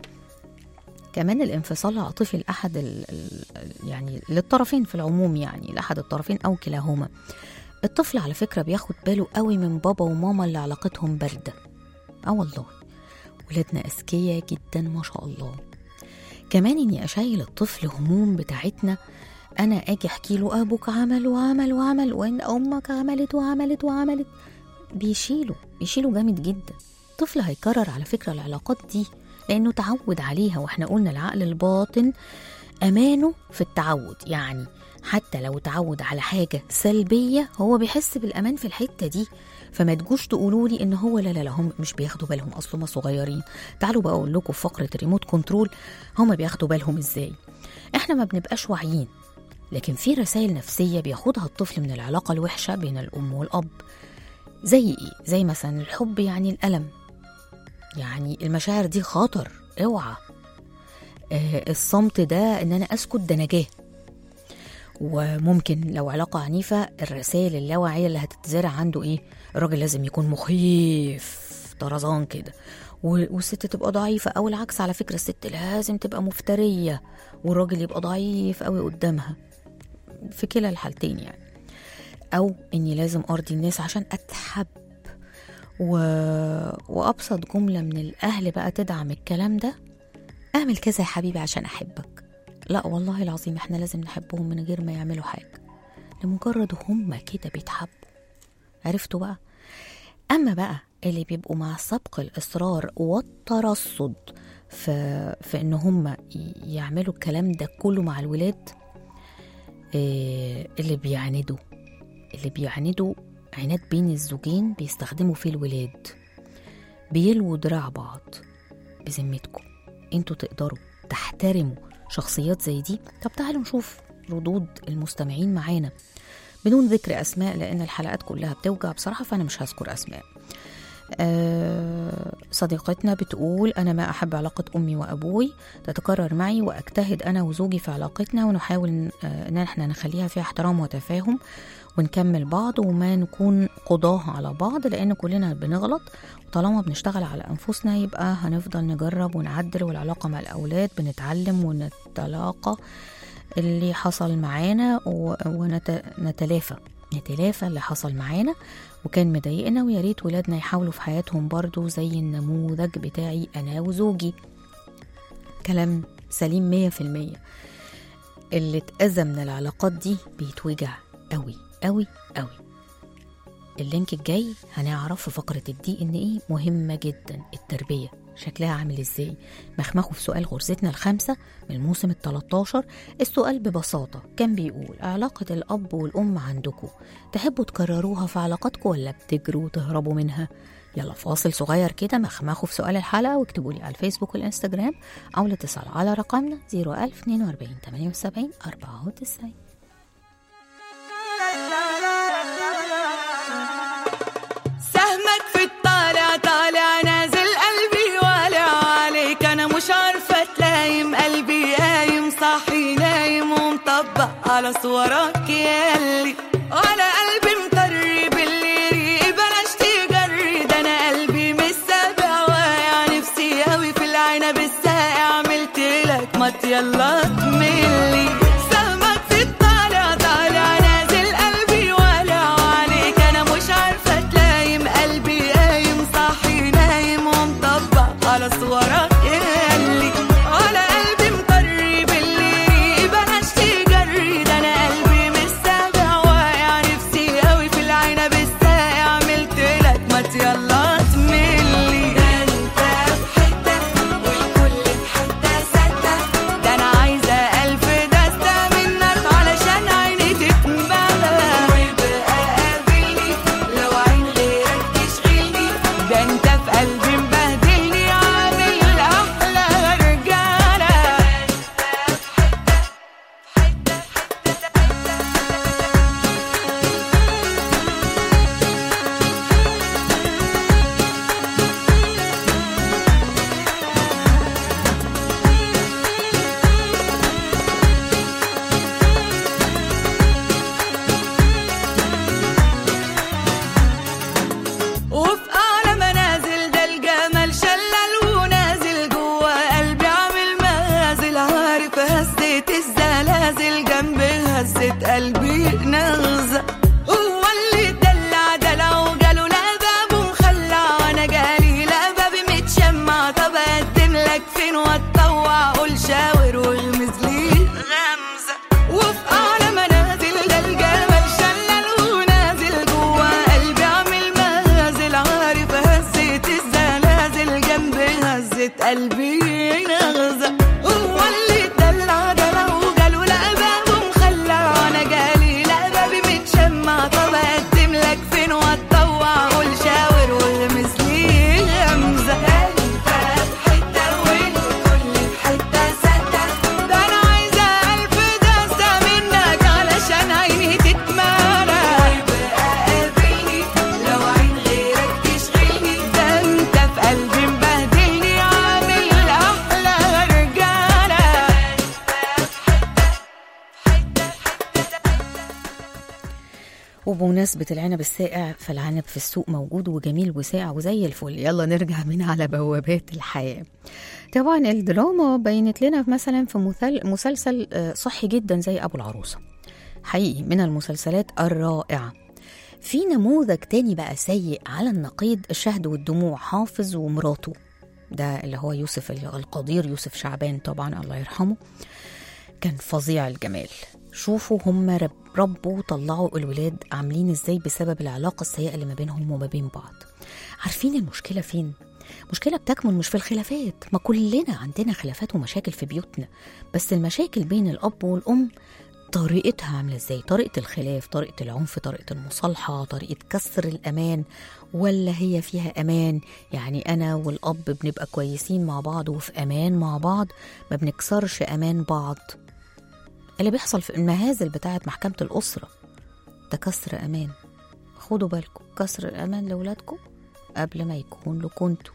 كمان الانفصال العاطفي لأحد ال ال- يعني للطرفين في العموم يعني لأحد الطرفين أو كلاهما الطفل على فكرة بياخد باله قوي من بابا وماما اللي علاقتهم باردة اه والله ولادنا أذكياء جدا ما شاء الله كمان إني أشيل الطفل هموم بتاعتنا أنا أجي أحكي له أبوك عمل وعمل وعمل وإن أمك عملت وعملت وعملت بيشيله بيشيله جامد جدا الطفل هيكرر على فكرة العلاقات دي لأنه تعود عليها وإحنا قلنا العقل الباطن أمانه في التعود يعني حتى لو تعود على حاجة سلبية هو بيحس بالأمان في الحتة دي فما تجوش تقولوا لي ان هو لا لا لا هم مش بياخدوا بالهم اصل هم صغيرين تعالوا بقى اقول لكم في فقره الريموت كنترول هم بياخدوا بالهم ازاي احنا ما بنبقاش واعيين لكن في رسائل نفسيه بياخدها الطفل من العلاقه الوحشه بين الام والاب زي ايه زي مثلا الحب يعني الالم يعني المشاعر دي خطر اوعى آه الصمت ده ان انا اسكت ده نجاه وممكن لو علاقة عنيفة الرسائل اللاواعية اللي هتتزرع عنده ايه الراجل لازم يكون مخيف طرزان كده و- والست تبقى ضعيفة أو العكس على فكرة الست لازم تبقى مفترية والراجل يبقى ضعيف قوي قدامها في كلا الحالتين يعني أو إني لازم أرضي الناس عشان أتحب و... وأبسط جملة من الأهل بقى تدعم الكلام ده اعمل كذا يا حبيبي عشان أحبك لا والله العظيم احنا لازم نحبهم من غير ما يعملوا حاجة لمجرد هم كده بيتحبوا عرفتوا بقى أما بقى اللي بيبقوا مع سبق الإصرار والترصد في, في إن هم ي- يعملوا الكلام ده كله مع الولاد إيه اللي بيعاندوا اللي بيعاندوا عناد بين الزوجين بيستخدموا فيه الولاد بيلووا دراع بعض بذمتكم انتوا تقدروا تحترموا شخصيات زي دي طب تعالوا نشوف ردود المستمعين معانا بدون ذكر اسماء لان الحلقات كلها بتوجع بصراحه فانا مش هذكر اسماء آه، صديقتنا بتقول أنا ما أحب علاقة أمي وأبوي تتكرر معي وأجتهد أنا وزوجي في علاقتنا ونحاول آه، إن احنا نخليها فيها احترام وتفاهم ونكمل بعض وما نكون قضاه على بعض لأن كلنا بنغلط وطالما بنشتغل على أنفسنا يبقى هنفضل نجرب ونعدل والعلاقة مع الأولاد بنتعلم ونتلاقى اللي حصل معانا ونتلافى نتلافى اللي حصل معانا وكان مضايقنا ويا ريت ولادنا يحاولوا في حياتهم برضو زي النموذج بتاعي أنا وزوجي كلام سليم مية في المية اللي اتأذى من العلاقات دي بيتوجع قوي قوي قوي اللينك الجاي هنعرف في فقرة الدي ان ايه مهمة جدا التربية شكلها عامل ازاي مخمخه في سؤال غرزتنا الخامسة من الموسم التلاتاشر السؤال ببساطة كان بيقول علاقة الأب والأم عندكم تحبوا تكرروها في علاقاتكم ولا بتجروا وتهربوا منها يلا فاصل صغير كده مخمخه في سؤال الحلقة واكتبوا لي على الفيسبوك والإنستجرام أو الاتصال على رقمنا 01042 78 94 سهمك في الطالع طالع نازل قلبي والع عليك انا مش عارفه تلايم قلبي قايم صاحي نايم ومطبق على صورك ياللي على قلبي مطرب اللي ريق بلاش تجري ده انا قلبي مش سابع واقع نفسي قوي في العنب الساقع عملت لك مط يلا تملي سهمك في الطالع طالع نازل قلبي والع عليك انا مش عارفه تلايم قلبي قايم صاحي نايم ومطبق على صورك ياللي على قلبي مطرب اللي بلاش تجري ده انا قلبي مش سابع واقع نفسي قوي في العنب الساقع عملت لك مات يلا تملي ده انت في حته والكل في حته سته ده انا عايزه الف دسته منك علشان عيني تتملى ويبقى قابلني لو عين غيرك تشغلني ده انت في قلبي مبهدلني عامل احلى رجاله وفي أعلى منازل ده الجمال شلل ونازل جوا قلبي عامل مغازل عارف هزة الزلازل جنب هزة قلبي نغزة هو اللي دلع دلع وجاله لا باب مخلع وانا جالي لا بابي متشمع طب اقدم لك فين واتطوع قول شاور واغمز لي غمزة وفي أعلى منازل ده الجمال شلل ونازل جوا قلبي عامل مغازل عارف هزة الزلازل جنب هزة قلبي نغزة هو اللي دلع دلع وجاله لا باب مخلع وانا جالي لا بابي متشمع وبمناسبة العنب الساقع فالعنب في السوق موجود وجميل وساقع وزي الفل يلا نرجع من على بوابات الحياة طبعا الدراما بينت لنا مثلا في مثل مسلسل آه، صحي جدا زي أبو العروسة حقيقي من المسلسلات الرائعة في نموذج تاني بقى سيء على النقيض الشهد والدموع حافظ ومراته ده اللي هو يوسف القدير يوسف شعبان طبعا الله يرحمه كان فظيع الجمال شوفوا هم رب ربوا وطلعوا الولاد عاملين ازاي بسبب العلاقة السيئة اللي ما بينهم وما بين بعض عارفين المشكلة فين؟ مشكلة بتكمن مش في الخلافات ما كلنا عندنا خلافات ومشاكل في بيوتنا بس المشاكل بين الأب والأم طريقتها عاملة ازاي طريقة الخلاف طريقة العنف طريقة المصالحة طريقة كسر الأمان ولا هي فيها أمان يعني أنا والأب بنبقى كويسين مع بعض وفي أمان مع بعض ما بنكسرش أمان بعض اللي بيحصل في المهازل بتاعت محكمة الأسرة ده كسر أمان خدوا بالكم كسر الأمان لأولادكم قبل ما يكون لكم انتوا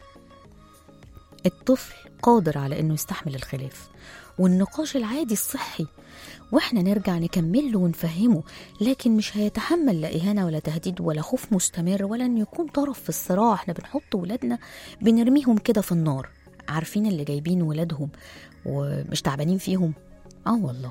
الطفل قادر على انه يستحمل الخلاف والنقاش العادي الصحي واحنا نرجع نكمل له ونفهمه لكن مش هيتحمل لا اهانه ولا تهديد ولا خوف مستمر ولا ان يكون طرف في الصراع احنا بنحط ولادنا بنرميهم كده في النار عارفين اللي جايبين ولادهم ومش تعبانين فيهم اه والله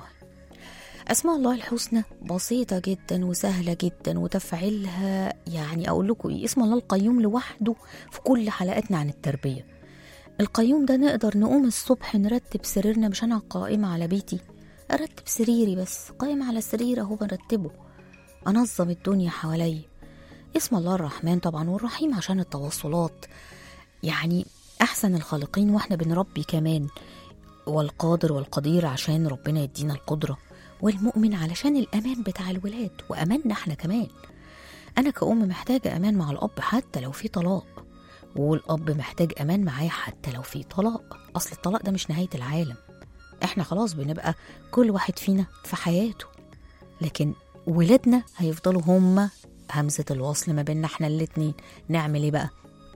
أسماء الله الحسنى بسيطة جدا وسهلة جدا وتفعيلها يعني أقول لكم إيه اسم الله القيوم لوحده في كل حلقاتنا عن التربية القيوم ده نقدر نقوم الصبح نرتب سريرنا مش أنا قائمة على بيتي أرتب سريري بس قائمة على سرير أهو برتبه أنظم الدنيا حواليا اسم الله الرحمن طبعا والرحيم عشان التواصلات يعني أحسن الخالقين وإحنا بنربي كمان والقادر والقدير عشان ربنا يدينا القدرة والمؤمن علشان الأمان بتاع الولاد وأماننا احنا كمان أنا كأم محتاجة أمان مع الأب حتى لو في طلاق والأب محتاج أمان معايا حتى لو في طلاق أصل الطلاق ده مش نهاية العالم احنا خلاص بنبقى كل واحد فينا في حياته لكن ولادنا هيفضلوا هما همزة الوصل ما بيننا احنا الاتنين نعمل ايه بقى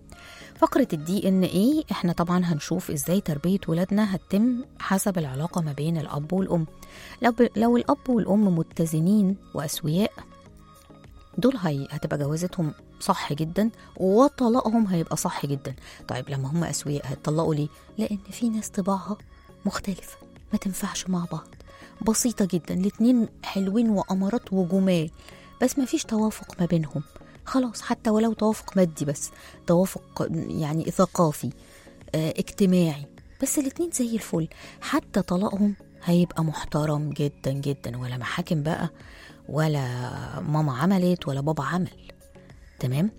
فقرة الدي ان ايه احنا طبعا هنشوف ازاي تربية ولادنا هتتم حسب العلاقة ما بين الأب والأم لو, ب... لو الأب والأم متزنين وأسوياء دول هي هتبقى جوازتهم صح جدا وطلاقهم هيبقى صح جدا طيب لما هم أسوياء هيتطلقوا ليه؟ لأن في ناس طباعها مختلفة ما تنفعش مع بعض بسيطة جدا الاتنين حلوين وأمارات وجمال بس ما فيش توافق ما بينهم خلاص حتى ولو توافق مادي بس توافق يعني ثقافي اه اجتماعي بس الاتنين زي الفل حتى طلاقهم هيبقى محترم جدا جدا ولا محاكم بقى ولا ماما عملت ولا بابا عمل تمام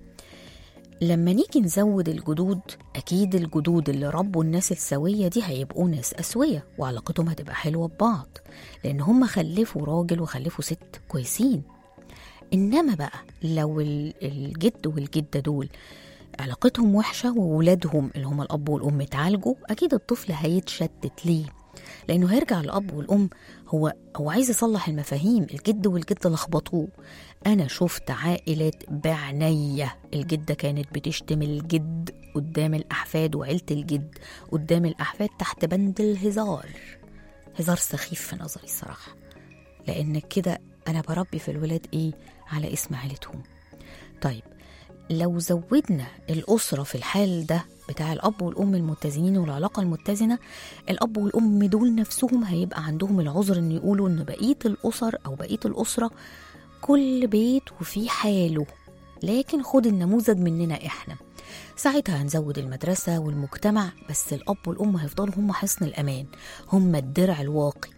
لما نيجي نزود الجدود أكيد الجدود اللي ربوا الناس السوية دي هيبقوا ناس أسوية وعلاقتهم هتبقى حلوة ببعض لأن هم خلفوا راجل وخلفوا ست كويسين إنما بقى لو الجد والجدة دول علاقتهم وحشة وولادهم اللي هم الأب والأم اتعالجوا أكيد الطفل هيتشتت ليه لأنه هيرجع الأب والأم هو هو عايز يصلح المفاهيم الجد والجدة لخبطوه أنا شفت عائلات بعنية الجدة كانت بتشتم الجد قدام الأحفاد وعيلة الجد قدام الأحفاد تحت بند الهزار هزار سخيف في نظري الصراحة لأن كده أنا بربي في الولاد إيه على اسم عيلتهم طيب لو زودنا الأسرة في الحال ده بتاع الأب والأم المتزنين والعلاقة المتزنة الأب والأم دول نفسهم هيبقى عندهم العذر إن يقولوا إن بقية الأسر أو بقية الأسرة كل بيت وفي حاله لكن خد النموذج مننا إحنا ساعتها هنزود المدرسة والمجتمع بس الأب والأم هيفضلوا هم حصن الأمان هم الدرع الواقي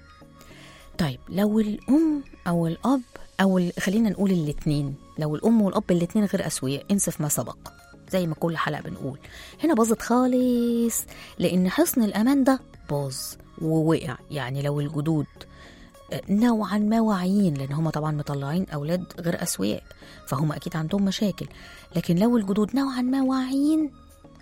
طيب لو الأم أو الأب أو ال- خلينا نقول الاتنين لو الأم والأب الاتنين غير أسوياء انسف ما سبق زي ما كل حلقة بنقول هنا باظت خالص لأن حصن الأمان ده باظ ووقع يعني لو الجدود نوعا ما واعيين لان هم طبعا مطلعين اولاد غير اسوياء فهم اكيد عندهم مشاكل لكن لو الجدود نوعا ما واعيين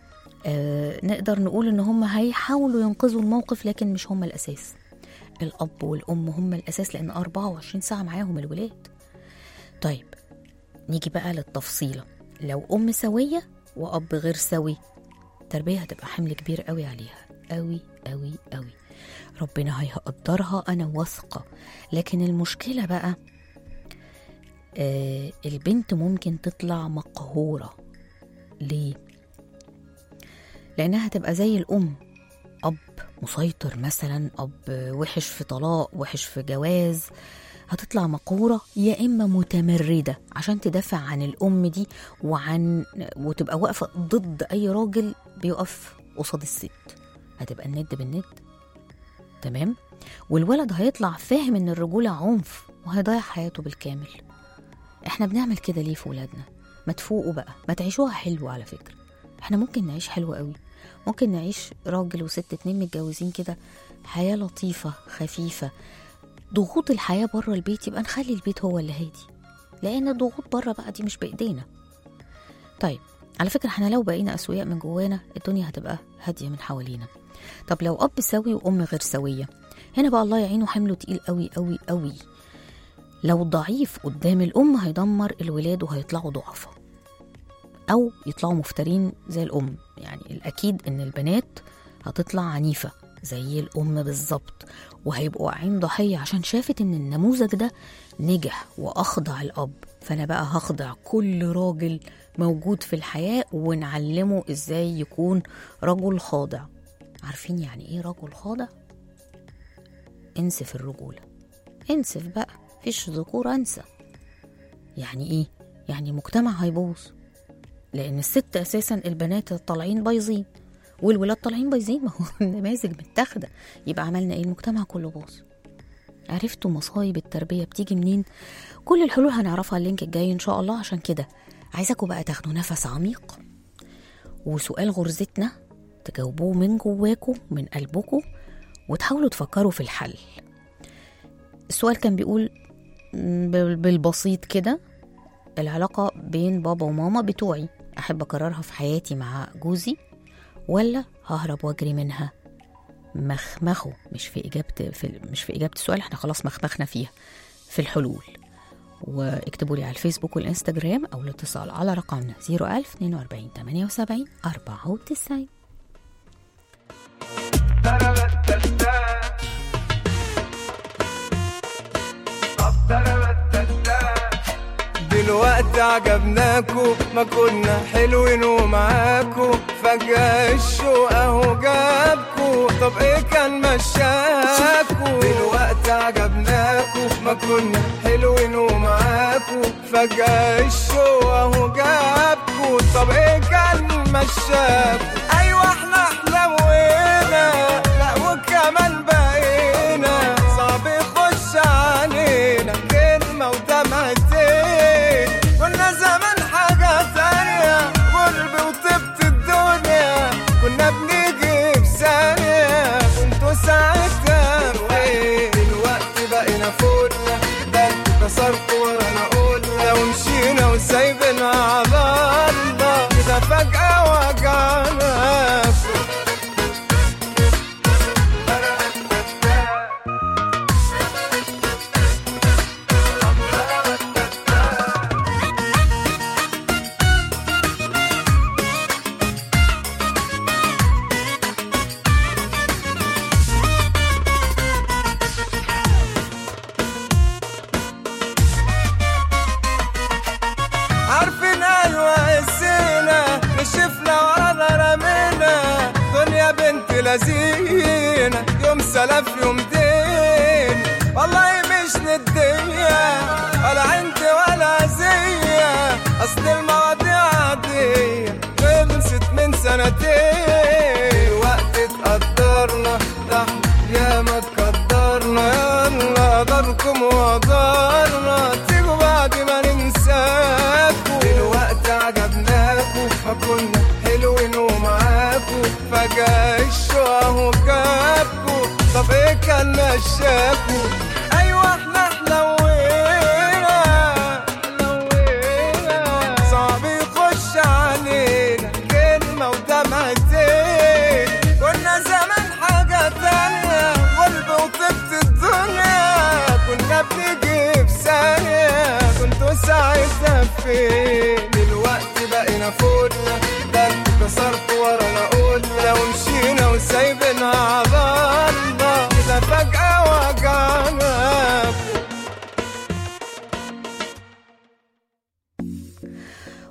آه نقدر نقول ان هم هيحاولوا ينقذوا الموقف لكن مش هم الاساس الاب والام هم الاساس لان 24 ساعه معاهم الولاد طيب نيجي بقى للتفصيله لو ام سويه واب غير سوي التربيه هتبقى حمل كبير قوي عليها قوي قوي قوي ربنا هيقدرها انا واثقه لكن المشكله بقى آه البنت ممكن تطلع مقهورة ليه؟ لأنها هتبقى زي الأم أب مسيطر مثلا أب وحش في طلاق وحش في جواز هتطلع مقهورة يا إما متمردة عشان تدافع عن الأم دي وعن وتبقى واقفة ضد أي راجل بيقف قصاد الست هتبقى الند بالند تمام والولد هيطلع فاهم إن الرجولة عنف وهيضيع حياته بالكامل احنا بنعمل كده ليه في ولادنا ما تفوقوا بقى ما تعيشوها حلو على فكرة احنا ممكن نعيش حلو قوي ممكن نعيش راجل وست اتنين متجوزين كده حياة لطيفة خفيفة ضغوط الحياة بره البيت يبقى نخلي البيت هو اللي هادي لأن الضغوط بره بقى دي مش بإيدينا طيب على فكرة احنا لو بقينا أسوياء من جوانا الدنيا هتبقى هادية من حوالينا طب لو أب سوي وأم غير سوية هنا بقى الله يعينه حمله تقيل قوي قوي قوي لو ضعيف قدام الأم هيدمر الولاد وهيطلعوا ضعفاء أو يطلعوا مفترين زي الأم يعني الأكيد إن البنات هتطلع عنيفة زي الأم بالظبط وهيبقوا واقعين ضحية عشان شافت إن النموذج ده نجح وأخضع الأب فأنا بقى هخضع كل راجل موجود في الحياة ونعلمه إزاي يكون رجل خاضع عارفين يعني إيه رجل خاضع؟ انسف الرجولة انسف بقى فيش ذكور انسى يعني ايه يعني مجتمع هيبوظ لان الست اساسا البنات طالعين بايظين والولاد طالعين بايظين ما هو النماذج متاخده يبقى عملنا ايه المجتمع كله باظ عرفتوا مصايب التربيه بتيجي منين كل الحلول هنعرفها اللينك الجاي ان شاء الله عشان كده عايزاكم بقى تاخدوا نفس عميق وسؤال غرزتنا تجاوبوه من جواكم من قلبكم وتحاولوا تفكروا في الحل السؤال كان بيقول م، بال- بالبسيط كده العلاقة بين بابا وماما بتوعي أحب أكررها في حياتي مع جوزي ولا ههرب وأجري منها مخمخه مش في إجابة في مش في إجابة السؤال احنا خلاص مخمخنا فيها في الحلول واكتبوا لي على الفيسبوك والإنستجرام أو الاتصال على رقمنا 01000 42 78 94 دلوقتي عجبناكو ما كنا حلوين ومعاكو فجأة الشوق اهو جابكو طب ايه كان مشاكو دلوقتي عجبناكو ما كنا حلوين ومعاكو فجأة الشوق اهو جابكو طب ايه كان مشاكو ايوه احنا حلوينا لا وكمان بقينا صعب يخش علينا كلمة ودمعتين كنا زمان حاجة تانية قرب وطبت الدنيا كنا بنيجي في ثانية كنتوا ساعتها فين دلوقتي بقينا فوقنا ده انتوا كسرتوا ورانا قلنا ومشينا وسايبينها على الله كده فجأة وجعنا عارفين ايوه قسينا نشفنا ورانا رمينا دنيا بنت لذينة يوم سلف يوم دين والله مش ندية ولا عندي ولا زية اصل المواضيع عادية خلصت من سنتين وقت اتقدرنا ده يا ما تقدرنا يلا قدركم وقدرنا تيجوا بعد ما ننساكوا دلوقتي عجبناكوا ما كنا حلوين ومعاكوا فجأة الشوق اهو جابكوا طب ايه كان مشاكوا ايوه احنا حلوينا حلوينا صعب يخش علينا كلمة ودمعتين كنا زمان حاجة تانية قلب وطبت الدنيا كنا بنيجي في ثانية كنتوا ساعتها فين دلوقتي بقينا فوقنا ده انتوا كسرتوا ورانا قلنا ومشينا وسايبينها على الله كده فجأة وجعنا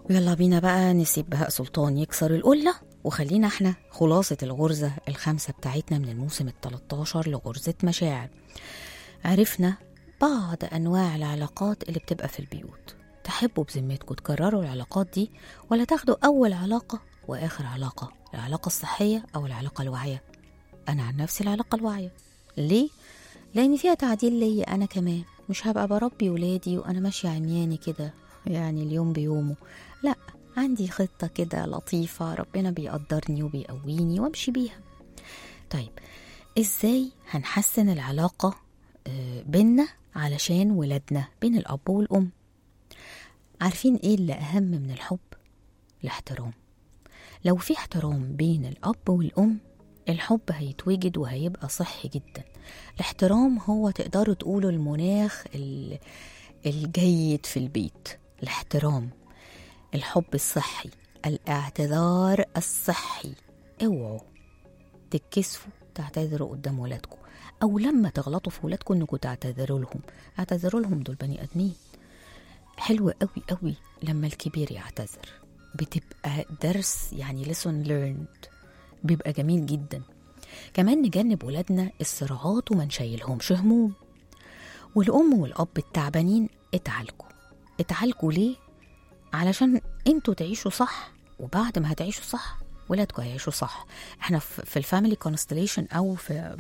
يلا بينا بقى نسيب بهاء سلطان يكسر القلة وخلينا احنا خلاصة الغرزة الخامسة بتاعتنا من الموسم التلتاشر لغرزة مشاعر عرفنا بعض أنواع العلاقات اللي بتبقى في البيوت تحبوا بذمتكم تكرروا العلاقات دي ولا تاخدوا أول علاقة وآخر علاقة العلاقة الصحية أو العلاقة الواعية أنا عن نفسي العلاقة الواعية ليه؟ لأن فيها تعديل ليا أنا كمان مش هبقى بربي ولادي وأنا ماشية عمياني كده يعني اليوم بيومه لا عندي خطة كده لطيفة ربنا بيقدرني وبيقويني وامشي بيها طيب ازاي هنحسن العلاقة آه، بينا علشان ولادنا بين الأب والأم عارفين ايه اللي أهم من الحب؟ الاحترام لو في احترام بين الأب والأم الحب هيتوجد وهيبقى صحي جدا الاحترام هو تقدروا تقولوا المناخ ال- الجيد في البيت الاحترام الحب الصحي الاعتذار الصحي اوعوا تتكسفوا تعتذروا قدام ولادكم او لما تغلطوا في ولادكم انكم تعتذروا لهم اعتذروا لهم دول بني ادمين حلو قوي قوي لما الكبير يعتذر بتبقى درس يعني lesson learned بيبقى جميل جدا كمان نجنب ولادنا الصراعات وما نشيلهمش هموم والأم والأب التعبانين اتعالجوا اتعالجوا ليه؟ علشان انتوا تعيشوا صح وبعد ما هتعيشوا صح ولادكم هيعيشوا صح احنا في في الفاميلي كونستليشن او في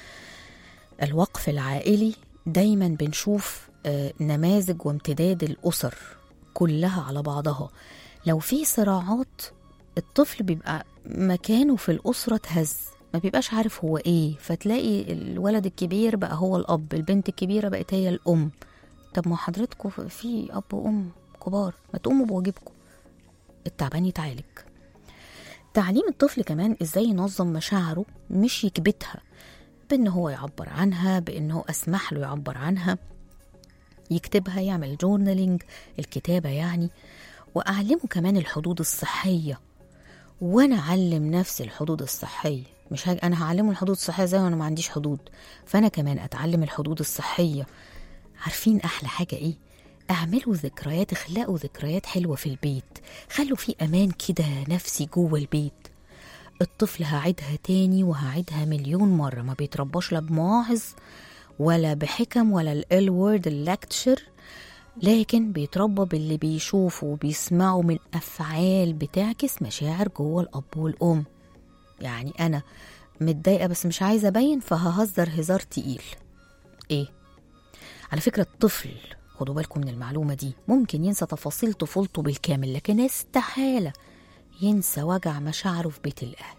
الوقف العائلي دايما بنشوف آه، نماذج وامتداد الأسر كلها على بعضها لو في صراعات الطفل بيبقى مكانه في الأسرة اتهز ما بيبقاش عارف هو ايه فتلاقي الولد الكبير بقى هو الأب البنت الكبيرة بقت هي الأم طب ما حضرتكم في أب وأم كبار ما تقوموا بواجبكم التعبان يتعالج تعليم الطفل كمان ازاي ينظم مشاعره مش يكبتها بان هو يعبر عنها بان هو اسمح له يعبر عنها يكتبها يعمل جورنالينج الكتابة يعني وأعلمه كمان الحدود الصحية وأنا أعلم نفسي الحدود الصحية مش هاج... أنا هعلمه الحدود الصحية زي وأنا ما عنديش حدود فأنا كمان أتعلم الحدود الصحية عارفين أحلى حاجة إيه؟ اعملوا ذكريات اخلقوا ذكريات حلوة في البيت خلوا في أمان كده نفسي جوه البيت الطفل هعيدها تاني وهعيدها مليون مرة ما بيترباش لا بمواعظ ولا بحكم ولا ال وورد اللكتشر لكن بيتربى باللي بيشوفه وبيسمعه من أفعال بتعكس مشاعر جوه الأب والأم يعني أنا متضايقة بس مش عايزة أبين فههزر هزار تقيل إيه؟ على فكرة الطفل خدوا بالكم من المعلومة دي ممكن ينسى تفاصيل طفولته بالكامل لكن استحالة ينسى وجع مشاعره في بيت الأهل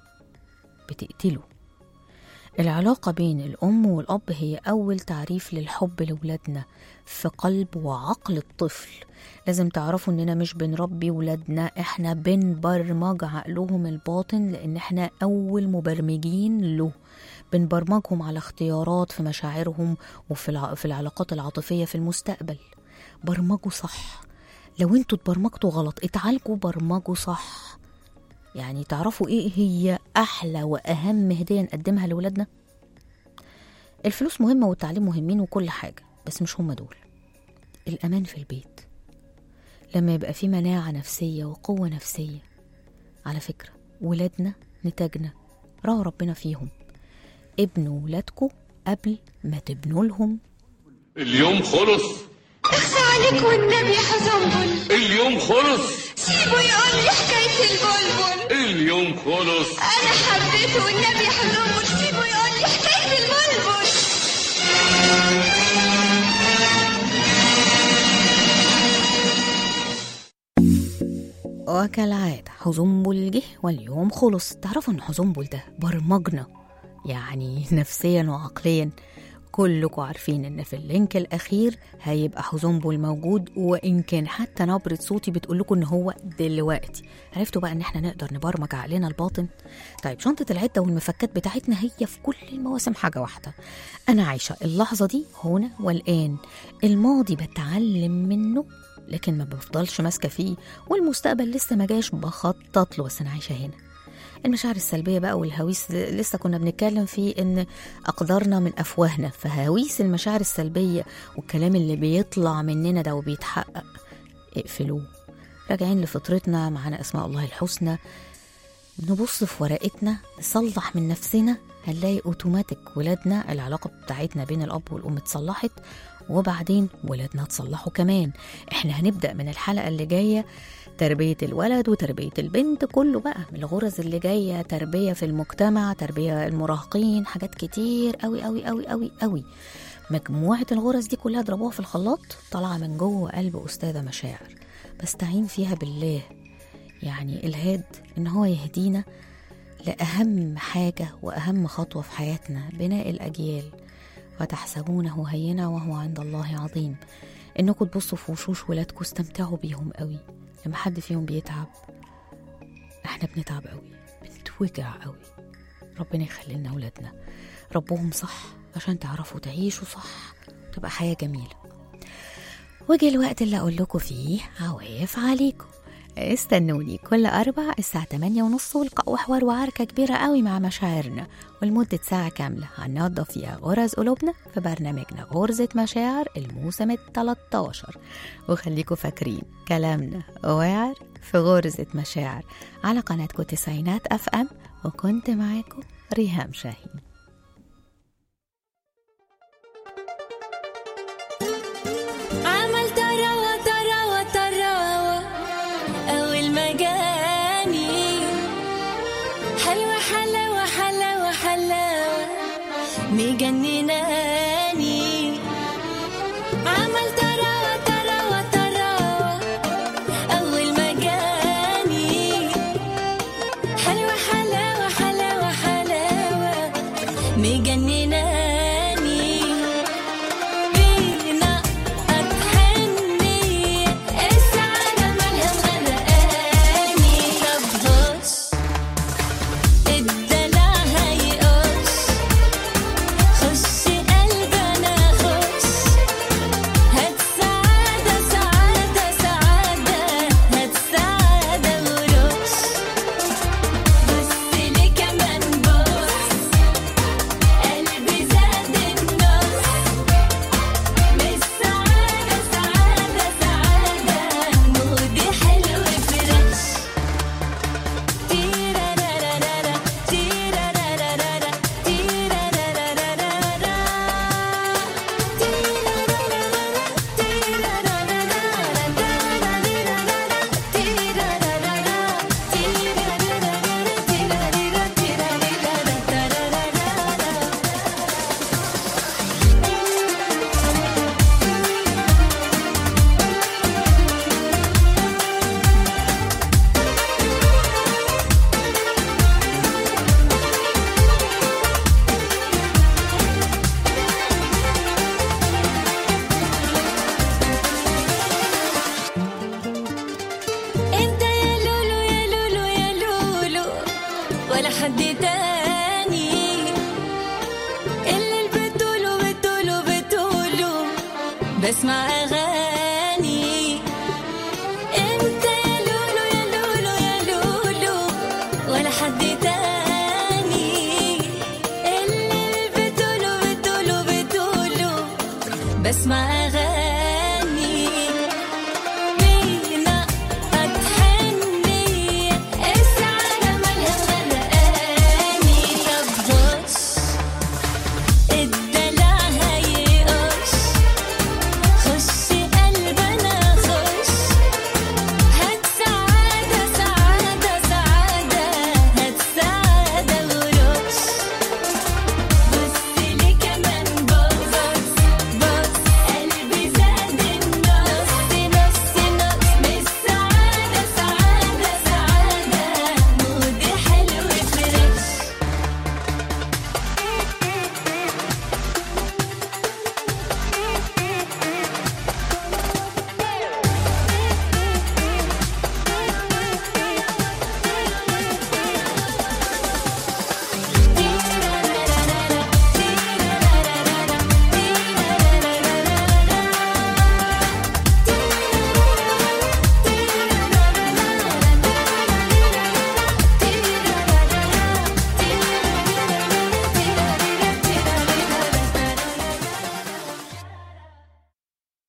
بتقتله العلاقة بين الأم والأب هي أول تعريف للحب لولادنا في قلب وعقل الطفل لازم تعرفوا إننا مش بنربي ولادنا إحنا بنبرمج عقلهم الباطن لأن إحنا أول مبرمجين له بنبرمجهم على اختيارات في مشاعرهم وفي الع... في العلاقات العاطفية في المستقبل برمجوا صح لو انتوا اتبرمجتوا غلط اتعالجوا برمجوا صح يعني تعرفوا ايه هي احلى واهم هديه نقدمها لولادنا الفلوس مهمه والتعليم مهمين وكل حاجه بس مش هما دول الامان في البيت لما يبقى في مناعه نفسيه وقوه نفسيه على فكره ولادنا نتاجنا راعوا ربنا فيهم ابنوا ولادكم قبل ما تبنوا لهم اليوم خلص اخفى عليك والنبي يا حزنبل اليوم خلص سيبه يقول لي حكاية البلبل اليوم خلص أنا حبيته والنبي يا حزنبل سيبه يقول لي حكاية البلبل وكالعادة حزنبل جه واليوم خلص تعرفوا ان حزنبل ده برمجنا يعني نفسيا وعقليا كلكم عارفين ان في اللينك الاخير هيبقى حزنبل موجود وان كان حتى نبرة صوتي بتقول لكم ان هو دلوقتي عرفتوا بقى ان احنا نقدر نبرمج عقلنا الباطن طيب شنطة العدة والمفكات بتاعتنا هي في كل المواسم حاجة واحدة انا عايشة اللحظة دي هنا والان الماضي بتعلم منه لكن ما بفضلش ماسكة فيه والمستقبل لسه ما جاش بخطط له بس انا عايشة هنا المشاعر السلبية بقى والهويس لسه كنا بنتكلم في ان اقدارنا من افواهنا فهويس المشاعر السلبية والكلام اللي بيطلع مننا ده وبيتحقق اقفلوه راجعين لفطرتنا معانا اسماء الله الحسنى نبص في ورقتنا نصلح من نفسنا هنلاقي اوتوماتيك ولادنا العلاقة بتاعتنا بين الأب والأم اتصلحت وبعدين ولادنا تصلحوا كمان احنا هنبدأ من الحلقة اللي جاية تربية الولد وتربية البنت كله بقى من الغرز اللي جاية تربية في المجتمع تربية المراهقين حاجات كتير قوي قوي قوي قوي قوي مجموعة الغرز دي كلها ضربوها في الخلاط طالعة من جوه قلب أستاذة مشاعر بستعين فيها بالله يعني الهاد إن هو يهدينا لأهم حاجة وأهم خطوة في حياتنا بناء الأجيال وتحسبونه هينا وهو عند الله عظيم إنكم تبصوا في وشوش ولادكم استمتعوا بيهم قوي لما حد فيهم بيتعب احنا بنتعب قوي بنتوجع قوي ربنا يخلي لنا ولادنا ربهم صح عشان تعرفوا تعيشوا صح تبقى حياة جميلة وجه الوقت اللي أقول لكم فيه عواف عليكم استنوني كل أربع الساعة 8 ونص ولقاء حوار وعركة كبيرة قوي مع مشاعرنا ولمدة ساعة كاملة هننضف فيها غرز قلوبنا في برنامجنا غرزة مشاعر الموسم ال 13 وخليكم فاكرين كلامنا واعر في غرزة مشاعر على قناتكم تسعينات أف أم وكنت معاكم ريهام شاهين عمل تراوة تراوة تراوة أول ما جاني حلوة حلاوة حلاوة حلاوة مجنناني عمل تراوة تراوة تراوة أول ما جاني حلوة حلاوة حلاوة حلاوة مجنناني بينا أتحني السعادة مالها مغرقاني طب بص الدلع هيقص خش قلبي أنا خش هات سعادة سعادة سعادة هات سعادة ورش بص لي كمان بص قلبي زاد النص مش سعادة سعادة سعادة مودي حلو فريش تيرارارارا تيرارارارا تيرارارارا انت يا لولو يا لولو يا لولو ولا حد تاني اللي بتقوله بتقوله بتقوله بسمع